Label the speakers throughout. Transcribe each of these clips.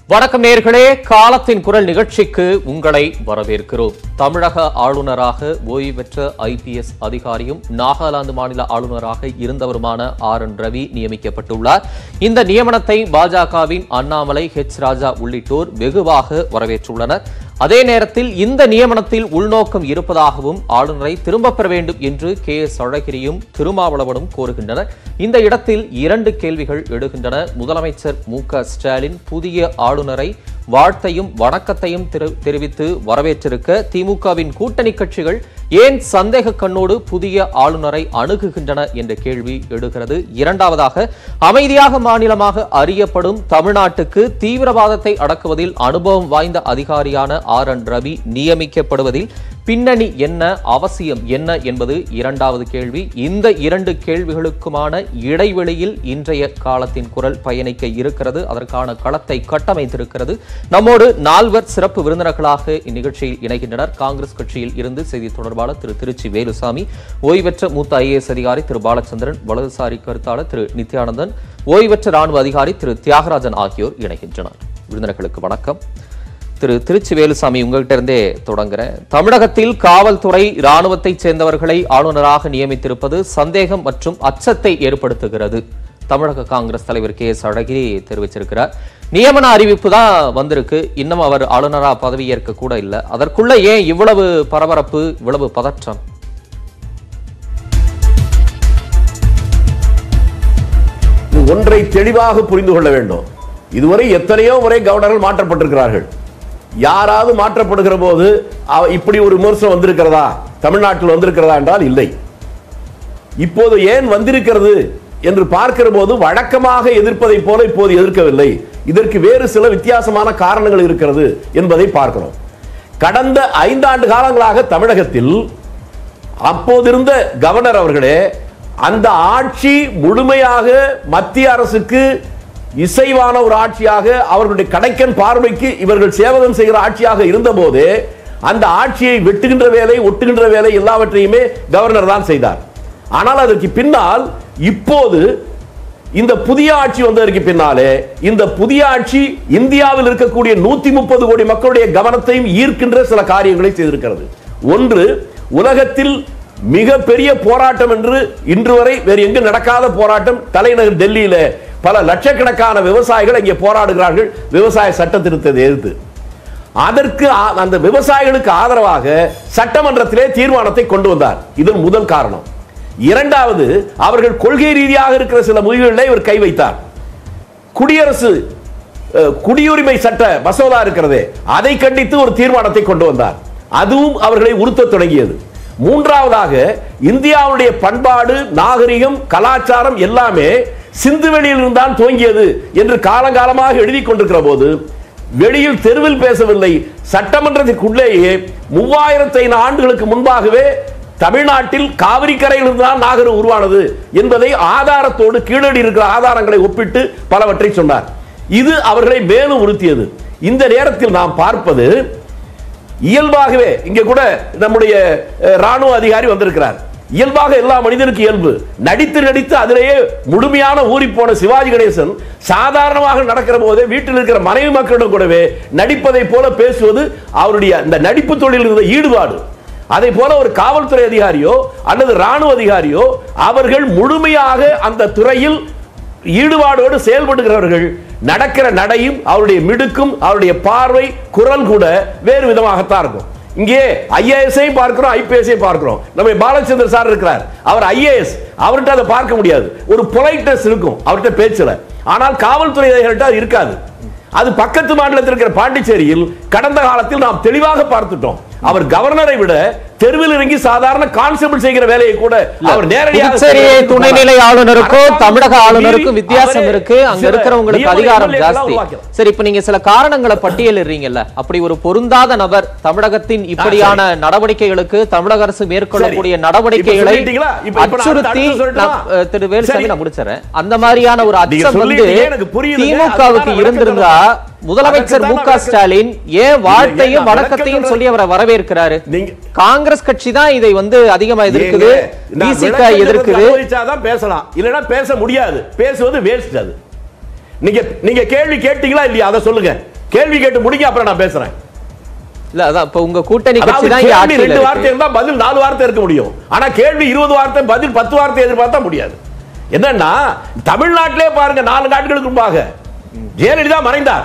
Speaker 1: வணக்கம் நேர்களே காலத்தின் குரல் நிகழ்ச்சிக்கு உங்களை வரவேற்கிறோம் தமிழக ஆளுநராக ஓய்வு பெற்ற ஐபிஎஸ் அதிகாரியும் நாகாலாந்து மாநில ஆளுநராக இருந்தவருமான ஆர் என் ரவி நியமிக்கப்பட்டுள்ளார் இந்த நியமனத்தை பாஜகவின் அண்ணாமலை ஹெச் ராஜா உள்ளிட்டோர் வெகுவாக வரவேற்றுள்ளனர் அதே நேரத்தில் இந்த நியமனத்தில் உள்நோக்கம் இருப்பதாகவும் ஆளுநரை திரும்பப் பெற வேண்டும் என்று கே எஸ் அழகிரியும் திருமாவளவனும் கோருகின்றனர் இந்த இடத்தில் இரண்டு கேள்விகள் எழுகின்றன முதலமைச்சர் மு க ஸ்டாலின் புதிய ஆளுநரை வாழ்த்தையும் வணக்கத்தையும் தெரி- தெரிவித்து வரவேற்றிருக்க திமுகவின் கூட்டணி கட்சிகள் ஏன் சந்தேக கண்ணோடு புதிய ஆளுநரை அணுகுகின்றன என்ற கேள்வி எழுகிறது இரண்டாவதாக அமைதியாக மாநிலமாக அறியப்படும் தமிழ்நாட்டுக்கு தீவிரவாதத்தை அடக்குவதில் அனுபவம் வாய்ந்த அதிகாரியான ஆர் என் ரவி நியமிக்கப்படுவதில் பின்னணி என்ன அவசியம் என்ன என்பது இரண்டாவது கேள்வி இந்த இரண்டு கேள்விகளுக்குமான இடைவெளியில் இன்றைய காலத்தின் குரல் பயணிக்க இருக்கிறது அதற்கான களத்தை கட்டமைத்திருக்கிறது நம்மோடு நால்வர் சிறப்பு விருந்தினர்களாக இந்நிகழ்ச்சியில் இணைகின்றனர் காங்கிரஸ் கட்சியில் இருந்து செய்தி தொடர்பாளர் திரு திருச்சி வேலுசாமி ஓய்வெற்ற மூத்த ஐஏஎஸ் அதிகாரி திரு பாலச்சந்திரன் வலதுசாரி கருத்தாளர் திரு நித்யானந்தன் ஓய்வெற்ற ராணுவ அதிகாரி திரு தியாகராஜன் ஆகியோர் இணைகின்றனர் விருந்தினர்களுக்கு வணக்கம் திரு திருச்சி வேலுசாமி உங்ககிட்ட இருந்தே தொடங்குறேன் தமிழகத்தில் காவல்துறை ராணுவத்தை சேர்ந்தவர்களை ஆளுநராக நியமித்திருப்பது சந்தேகம் மற்றும் அச்சத்தை ஏற்படுத்துகிறது தமிழக காங்கிரஸ் தலைவர் கே எஸ் அழகிரி தெரிவிச்சிருக்கிறார் நியமன அறிவிப்பு தான் வந்திருக்கு இன்னும் அவர் ஆளுநரா பதவியேற்க கூட இல்லை அதற்குள்ள ஏன் இவ்வளவு பரபரப்பு இவ்வளவு பதற்றம்
Speaker 2: இது ஒன்றை தெளிவாக புரிந்து கொள்ள வேண்டும் இதுவரை எத்தனையோ முறை கவர்னர்கள் மாற்றப்பட்டிருக்கிறார்கள் யாராவது மாற்றப்படுகிற போது அவ- இப்படி ஒரு விமர்சனம் வந்திருக்கிறதா தமிழ்நாட்டில் வந்திருக்கிறதா என்றால் இல்லை இப்போது ஏன் வந்திருக்கிறது என்று பார்க்கிற போது வழக்கமாக எதிர்ப்பதை போல இப்போது எதிர்க்கவில்லை இதற்கு வேறு சில வித்தியாசமான காரணங்கள் இருக்கிறது என்பதை பார்க்கிறோம் கடந்த ஐந்தாண்டு காலங்களாக தமிழகத்தில் அப்போதிருந்த கவர்னர் அவர்களே அந்த ஆட்சி முழுமையாக மத்திய அரசுக்கு இசைவான ஒரு ஆட்சியாக அவர்களுடைய கடைக்கன் பார்வைக்கு இவர்கள் சேவகம் செய்கிற ஆட்சியாக இருந்தபோது அந்த ஆட்சியை வெட்டுகின்ற வேலை ஒட்டுகின்ற வேலை எல்லாவற்றையுமே கவர்னர் தான் செய்தார் ஆனால் அதற்கு பின்னால் இப்போது இந்த புதிய ஆட்சி வந்ததற்கு பின்னாலே இந்த புதிய ஆட்சி இந்தியாவில் இருக்கக்கூடிய நூத்தி முப்பது கோடி மக்களுடைய கவனத்தையும் ஈர்க்கின்ற சில காரியங்களை செய்திருக்கிறது ஒன்று உலகத்தில் மிக பெரிய போராட்டம் என்று இன்று வரை வேறு எங்கு நடக்காத போராட்டம் தலைநகர் டெல்லியில பல லட்சக்கணக்கான விவசாயிகள் இங்கே போராடுகிறார்கள் விவசாய சட்ட திருத்தத்தை எதிர்த்து அதற்கு ஆ- அந்த விவசாயிகளுக்கு ஆதரவாக சட்டமன்றத்திலே தீர்மானத்தை கொண்டு வந்தார் இது முதல் காரணம் இரண்டாவது அவர்கள் கொள்கை ரீதியாக இருக்கிற சில முடிவுகளிலே இவர் கை வைத்தார் குடியரசு அஹ், குடியுரிமை சட்ட மசோதா இருக்கிறதே அதை கண்டித்து ஒரு தீர்மானத்தை கொண்டு வந்தார் அதுவும் அவர்களை உறுத்தத் தொடங்கியது மூன்றாவதாக இந்தியாவுடைய பண்பாடு நாகரிகம் கலாச்சாரம் எல்லாமே சிந்துவெளியில் இருந்தான் துவங்கியது என்று காலங்காலமாக எழுதி கொண்டிருக்கிற போது வெளியில் தெருவில் பேசவில்லை சட்டமன்றத்திற்குள்ளேயே மூவாயிரத்தி ஐந்து ஆண்டுகளுக்கு முன்பாகவே தமிழ்நாட்டில் காவிரி கரையில் தான் நாகரம் உருவானது என்பதை ஆதாரத்தோடு கீழடி இருக்கிற ஆதாரங்களை ஒப்பிட்டு பலவற்றை சொன்னார் இது அவர்களை மேலும் உறுத்தியது இந்த நேரத்தில் நாம் பார்ப்பது இயல்பாகவே இங்க கூட நம்முடைய அஹ், ராணுவ அதிகாரி வந்திருக்கிறார் இயல்பாக எல்லா மனிதனுக்கு இயல்பு நடித்து நடித்து அதிலேயே முழுமையான ஊறி போன சிவாஜி கணேசன் சாதாரணமாக நடக்கிற போதே வீட்டில் இருக்கிற மனைவி மக்களிடம் கூடவே நடிப்பதை போல பேசுவது அவருடைய இந்த நடிப்பு தொழில் இருந்த ஈடுபாடு அதை போல ஒரு காவல்துறை அதிகாரியோ அல்லது ராணுவ அதிகாரியோ அவர்கள் முழுமையாக அந்த துறையில் ஈடுபாடோடு செயல்படுகிறவர்கள் நடக்கிற நடையும் அவருடைய மிடுக்கும் அவருடைய பார்வை குரல் கூட வேறு விதமாகத்தான் இருக்கும் இங்கே ஐஏஎஸ்ஐயும் பார்க்கிறோம் ஐபிஎஸ்ஐயும் பார்க்கிறோம் நம்ம பாலச்சந்திர சார் இருக்கிறார் அவர் ஐஏஎஸ் அவர்கிட்ட அதை பார்க்க முடியாது ஒரு பொலைட்னஸ் இருக்கும் அவர்கிட்ட பேச்சுல ஆனால் காவல்துறை அதிகாரிகிட்ட அது இருக்காது அது பக்கத்து மாநிலத்தில் இருக்கிற பாண்டிச்சேரியில் கடந்த காலத்தில் நாம் தெளிவாக பார்த்துட்டோம் அவர் கவர்னரை விட தெருவில் இறங்கி சாதாரண கான்ஸ்டபிள் செய்கிற வேலையை கூட அவர் நேரடியாக
Speaker 1: புதுச்சேரி
Speaker 2: செய்வதற்கு
Speaker 1: துணைநிலை
Speaker 2: போனார்.
Speaker 1: ஆளுநருக்கும்
Speaker 2: அரசாங்கம்
Speaker 1: தமிழக
Speaker 2: மீறி
Speaker 1: ஆளுநருக்கும் வித்தியாசம்
Speaker 2: அவரே
Speaker 1: இருக்கு அங்க
Speaker 2: சில
Speaker 1: இருக்கிறவங்களுக்கு
Speaker 2: நியமன
Speaker 1: அதிகாரம்
Speaker 2: எம்எல்ஏக்களை
Speaker 1: ஜாஸ்தி
Speaker 2: உருவாக்கலாம்.
Speaker 1: சரி இப்ப நீங்க சில காரணங்களை பட்டியலிடுறீங்கல்ல அப்படி ஒரு பொருந்தாத நபர் தமிழகத்தின் இப்படியான நடவடிக்கைகளுக்கு தமிழக அரசு மேற்கொள்ளக்கூடிய
Speaker 2: சரி.
Speaker 1: நடவடிக்கைகளை
Speaker 2: இப்ப சொல்லிட்டீங்களா? இப்ப- இப்ப நான்
Speaker 1: அச்சுறுத்தி
Speaker 2: அடுத்து சொல்லட்டுமா?
Speaker 1: நான், அஹ், திரு வேலுசாமி
Speaker 2: சரி.
Speaker 1: நான் முடிச்சிடறேன் அந்த மாதிரியான ஒரு
Speaker 2: நீங்க
Speaker 1: அச்சம் வந்து
Speaker 2: சொல்லிட்டீங்க, எனக்கு புரியுதுங்க.
Speaker 1: திமுகவுக்கு
Speaker 2: அதுதான்
Speaker 1: இருந்திருந்தா
Speaker 2: விளக்கம்
Speaker 1: முதலமைச்சர் மு க
Speaker 2: அதுக்கு தான்
Speaker 1: ஸ்டாலின் ஏன் வாழ்த்தையும்
Speaker 2: நான்
Speaker 1: வணக்கத்தையும்
Speaker 2: விளக்கம்
Speaker 1: சொல்லி அவரை வரவேற்கிறாரு
Speaker 2: நீங்க-
Speaker 1: காங்கிரஸ் கட்சி தான் இதை வந்து அதிகமா எதிர்க்குது
Speaker 2: ஏங்க, நான்
Speaker 1: பிசிக
Speaker 2: விளக்கம்
Speaker 1: எதிர்க்குது
Speaker 2: சொல்றதுக்கு அனுமதிச்சாதான் பேசலாம் இல்லைன்னா பேச முடியாது பேசுவது வேஸ்ட் அது நீங்க நீங்க கேள்வி கேட்டீங்களா இல்லையா அதை சொல்லுங்க கேள்வி கேட்டு முடிங்க அப்புறம் நான் பேசுறேன்
Speaker 1: இல்ல அதான் இப்ப உங்க கூட்டணி கட்சி
Speaker 2: அதாவது
Speaker 1: தான் இங்க
Speaker 2: கேள்வி
Speaker 1: ஆட்சியில
Speaker 2: ரெண்டு
Speaker 1: இருக்கு.
Speaker 2: வார்த்தை இருந்தா பதில் நாலு வார்த்தை இருக்க முடியும் ஆனா கேள்வி இருபது வார்த்தை பதில் பத்து வார்த்தை எதிர்பார்த்தா முடியாது என்னன்னா தமிழ்நாட்டிலே பாருங்க நாலு நாட்களுக்கு முன்பாக ஜெயலலிதா மறைந்தார்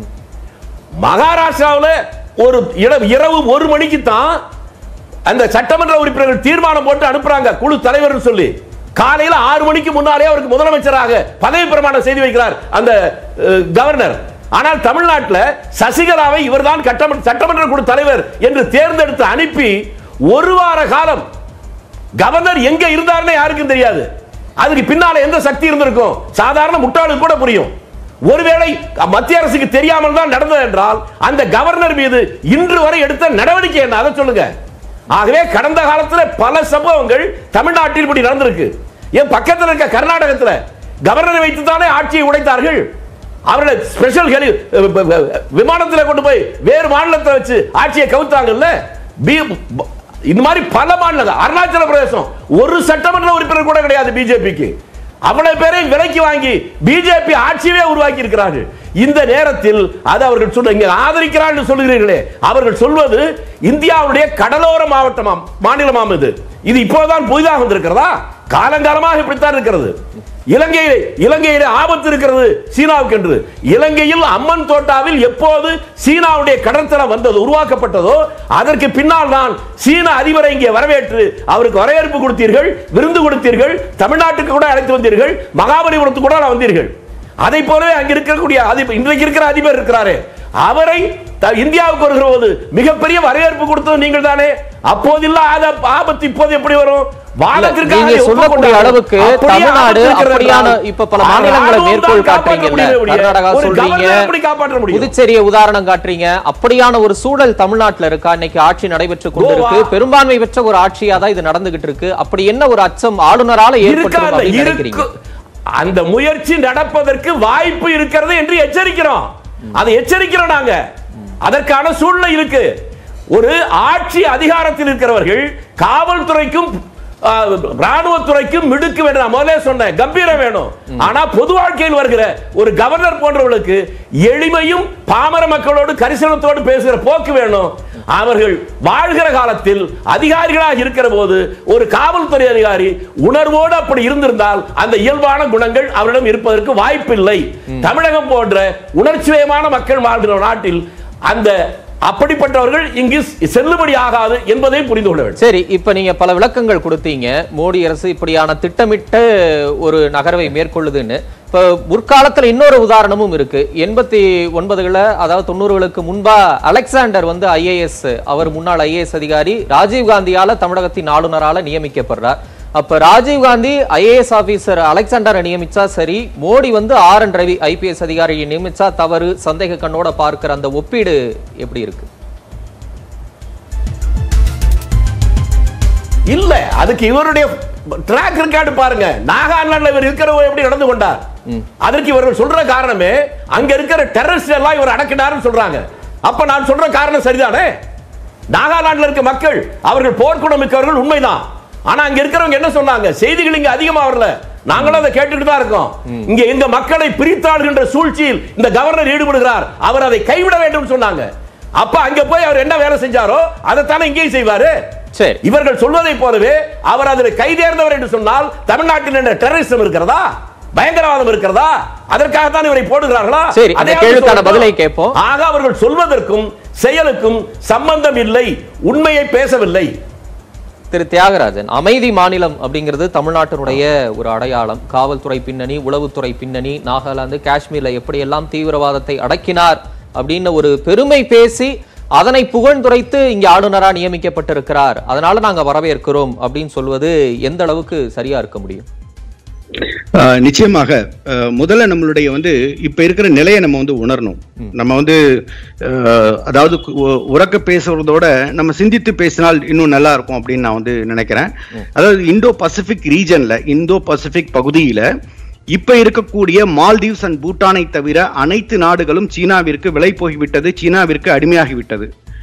Speaker 2: மகாராஷ்டிராவுல ஒரு இட- இரவு ஒரு மணிக்கு தான் அந்த சட்டமன்ற உறுப்பினர்கள் தீர்மானம் போட்டு அனுப்புறாங்க குழு தலைவர் சொல்லி காலையில ஆறு மணிக்கு முன்னாலே அவருக்கு முதலமைச்சராக பதவி பிரமாணம் செய்து வைக்கிறார் அந்த அஹ், கவர்னர் ஆனால் தமிழ்நாட்டில் சசிகலாவை இவர்தான் கட்டமன்ற சட்டமன்ற குழு தலைவர் என்று தேர்ந்தெடுத்து அனுப்பி ஒரு வார காலம் கவர்னர் எங்க இருந்தாருன்னு யாருக்கும் தெரியாது அதுக்கு பின்னால எந்த சக்தி இருந்திருக்கும் சாதாரண முட்டாளுக்கு கூட புரியும் ஒருவேளை மத்திய அரசுக்கு தெரியாமல் தான் நடந்தது என்றால் அந்த கவர்னர் மீது இன்று வரை எடுத்த நடவடிக்கை என்ன அதை சொல்லுங்க ஆகவே கடந்த காலத்துல பல சம்பவங்கள் தமிழ்நாட்டில் இப்படி நடந்திருக்கு என் பக்கத்தில் இருக்க கர்நாடகத்தில் கவர்னரை வைத்து தானே ஆட்சியை உடைத்தார்கள் அவர்களை ஸ்பெஷல் ஹெலி விமானத்தில் கொண்டு போய் வேறு மாநிலத்தை வச்சு ஆட்சியை கவுத்தாங்கல்ல பி- ப- இந்த மாதிரி பல மாநிலங்கள் அருணாச்சல பிரதேசம் ஒரு சட்டமன்ற உறுப்பினர் கூட கிடையாது பிஜேபிக்கு அவ்வளவு பேரையும் விலைக்கு வாங்கி பிஜேபி ஆட்சியவே உருவாக்கி இருக்கிறார்கள் இந்த நேரத்தில் அது அவர்கள் சொல்ல இங்க ஆதரிக்கிறார்கள் சொல்லுகிறீர்களே அவர்கள் சொல்வது இந்தியாவுடைய கடலோர மாவட்டமாம் மாநிலமாம் இது இது இப்போதான் புதிதாக வந்திருக்கிறதா காலங்காலமாக இப்படித்தான் இருக்கிறது இலங்கையில் இலங்கையில் ஆபத்து இருக்கிறது சீனாவுக்கு என்று இலங்கையில் அம்மன் தோட்டாவில் எப்போது சீனாவுடைய கடற்தளம் வந்தது உருவாக்கப்பட்டதோ அதற்கு பின்னால் தான் சீன அதிபரை இங்கே வரவேற்று அவருக்கு வரவேற்பு கொடுத்தீர்கள் விருந்து கொடுத்தீர்கள் தமிழ்நாட்டுக்கு கூட அழைத்து வந்தீர்கள் மகாபலிபுரத்துக்கு கூட வந்தீர்கள் அதை போலவே அங்க இருக்கக்கூடிய அதிபர் இன்றைக்கு இருக்கிற அதிபர் இருக்கிறாரே அவரை த- இந்தியாவுக்கு வருகிற போது மிகப்பெரிய வரவேற்பு கொடுத்தது நீங்கள் தானே அப்போதில்ல ஆத- ஆபத்து இப்போது எப்படி வரும் வாதத்திற்காக
Speaker 1: நீங்க
Speaker 2: ஒப்புக்கொண்டார்கள்.
Speaker 1: சொல்லக்கூடிய அளவுக்கு
Speaker 2: அப்படியே
Speaker 1: தமிழ்நாடு
Speaker 2: ஆபத்து இருக்கிறது
Speaker 1: அப்படியான
Speaker 2: என்றால்,
Speaker 1: இப்ப பல
Speaker 2: அது
Speaker 1: மாநிலங்களை
Speaker 2: ராணுவம்
Speaker 1: மேற்கோள்
Speaker 2: தான் காப்பாற்ற
Speaker 1: காட்டுறீங்கல்ல
Speaker 2: முடியுமே ஒழிய,
Speaker 1: கர்நாடகா
Speaker 2: ஒரு
Speaker 1: சொல்றீங்க
Speaker 2: கவர்னர் எப்படி காப்பாற்ற முடியும்
Speaker 1: புதுச்சேரியை உதாரணம் காட்டுறீங்க அப்படியான ஒரு சூழல் தமிழ்நாட்டுல இருக்கா இன்னைக்கு ஆட்சி நடைபெற்று கொண்டிருக்கு
Speaker 2: கோவா.
Speaker 1: பெரும்பான்மை பெற்ற ஒரு ஆட்சியா தான் இது நடந்துகிட்டு இருக்கு அப்படி என்ன ஒரு அச்சம் ஆளுநரால ஏற்பட்டு
Speaker 2: இருக்காது
Speaker 1: அப்படின்னு நினைக்கிறீங்க
Speaker 2: இருக்கு அந்த முயற்சி நடப்பதற்கு வாய்ப்பு இருக்கிறது என்று எச்சரிக்கிறோம் அதை எச்சரிக்கிறோம் நாங்க அதற்கான சூழ்நிலை இருக்கு ஒரு ஆட்சி அதிகாரத்தில் இருக்கிறவர்கள் காவல்துறைக்கும் ஆ, ராணுவத்துறைக்கும் மிடுக்கு வேணும் நான் முதல்ல சொன்னேன் கம்பீரம் வேணும் ஆனா பொது வாழ்க்கையில் வருகிற ஒரு கவர்னர் போன்றவர்களுக்கு எளிமையும் பாமர மக்களோடு கரிசனத்தோடு பேசுகிற போக்கு வேணும் அவர்கள் வாழ்கிற காலத்தில் அதிகாரிகளாக இருக்கிற போது ஒரு காவல்துறை அதிகாரி உணர்வோடு அப்படி இருந்திருந்தால் அந்த இயல்பான குணங்கள் அவரிடம் இருப்பதற்கு வாய்ப்பில்லை தமிழகம் போன்ற உணர்ச்சியமான மக்கள் வாழ்கிற நாட்டில் அந்த அப்படிப்பட்டவர்கள் இங்கு செல்லுபடி ஆகாது என்பதை புரிந்து கொள்ள வேண்டும்
Speaker 1: சரி இப்ப நீங்க பல விளக்கங்கள் கொடுத்தீங்க மோடி அரசு இப்படியான திட்டமிட்ட ஒரு நகர்வை மேற்கொள்ளுதுன்னு இப்ப முற்காலத்துல இன்னொரு உதாரணமும் இருக்கு எண்பத்தி ஒன்பதுகள அதாவது தொண்ணூறுகளுக்கு முன்பா அலெக்சாண்டர் வந்து ஐஏஎஸ் அவர் முன்னாள் ஐஏஎஸ் அதிகாரி ராஜீவ் காந்தியால தமிழகத்தின் ஆளுநரால நியமிக்கப்படுறார் அப்ப ராஜீவ் காந்தி ஐஏஎஸ் ஆபீசர் அலெக்சாண்டரை நியமிச்சா சரி மோடி வந்து ஆர் என் ரவி ஐபிஎஸ் அதிகாரியை நியமிச்சா தவறு சந்தேக கண்ணோட பார்க்கிற அந்த ஒப்பீடு எப்படி இருக்கு
Speaker 2: இல்ல அதுக்கு இவருடைய ட்ராக் ரெக்கார்டு பாருங்க நாகாலாந்துல இவர் இருக்கிற எப்படி நடந்து கொண்டார் அதற்கு இவர்கள் சொல்ற காரணமே அங்க இருக்கிற டெரரிஸ்ட் எல்லாம் இவர் அடக்கினார்னு சொல்றாங்க அப்ப நான் சொல்ற காரணம் சரிதானே நாகாலாந்துல இருக்க மக்கள் அவர்கள் போர்க்குணம் மிக்கவர்கள் உண்மைதான் ஆனா அங்க இருக்கிறவங்க என்ன சொன்னாங்க செய்திகள் இங்க அதிகமா வரல நாங்களும் அதை கேட்டுட்டு தான் இருக்கோம் இங்க எங்க மக்களை பிரித்தாளுகின்ற சூழ்ச்சியில் இந்த கவர்னர் ஈடுபடுகிறார் அவர் அதை கைவிட வேண்டும் சொன்னாங்க அப்ப அங்க போய் அவர் என்ன வேலை செஞ்சாரோ அதைத்தானே இங்கேயும் செய்வாரு
Speaker 1: சரி
Speaker 2: இவர்கள் சொல்வதை போலவே அவர் அதில் கைதேர்ந்தவர் என்று சொன்னால் தமிழ்நாட்டில் என்ன டெரரிசம் இருக்கிறதா பயங்கரவாதம் இருக்கிறதா அதற்காக தான் இவரை போடுகிறார்களா
Speaker 1: சரி, இந்த
Speaker 2: அதையாவது
Speaker 1: கேள்விக்கான
Speaker 2: சொல்லட்டும்.
Speaker 1: பதிலை கேட்போம்.
Speaker 2: ஆக அவர்கள் சொல்வதற்கும் செயலுக்கும் சம்பந்தம் இல்லை உண்மையை பேசவில்லை
Speaker 1: திரு தியாகராஜன் அமைதி மாநிலம் அப்படிங்கிறது தமிழ்நாட்டினுடைய ஒரு அடையாளம் காவல்துறை பின்னணி உளவுத்துறை பின்னணி நாகாலாந்து காஷ்மீர்ல எப்படியெல்லாம் தீவிரவாதத்தை அடக்கினார் அப்படின்னு ஒரு பெருமை பேசி அதனை புகழ்ந்துரைத்து இங்க ஆளுநரா நியமிக்கப்பட்டிருக்கிறார் அதனால நாங்க வரவேற்கிறோம் அப்படின்னு சொல்வது எந்த அளவுக்கு சரியா இருக்க முடியும்
Speaker 3: ஆஹ் நிச்சயமாக ஆஹ் முதல்ல நம்மளுடைய வந்து இப்ப இருக்கிற நிலையை நம்ம வந்து உணரணும் நம்ம வந்து ஆஹ் அதாவது கு- உ- உறக்க பேசுறதோட நம்ம சிந்தித்து பேசினால் இன்னும் நல்லா இருக்கும் அப்படின்னு நான் வந்து நினைக்கிறேன் அதாவது இந்தோ பசிபிக் ரீஜன்ல இந்தோ பசிபிக் பகுதியில இப்ப இருக்கக்கூடிய மால்தீவ்ஸ் அண்ட் பூட்டானை தவிர அனைத்து நாடுகளும் சீனாவிற்கு விலை போய்விட்டது சீனாவிற்கு அடிமையாகிவிட்டது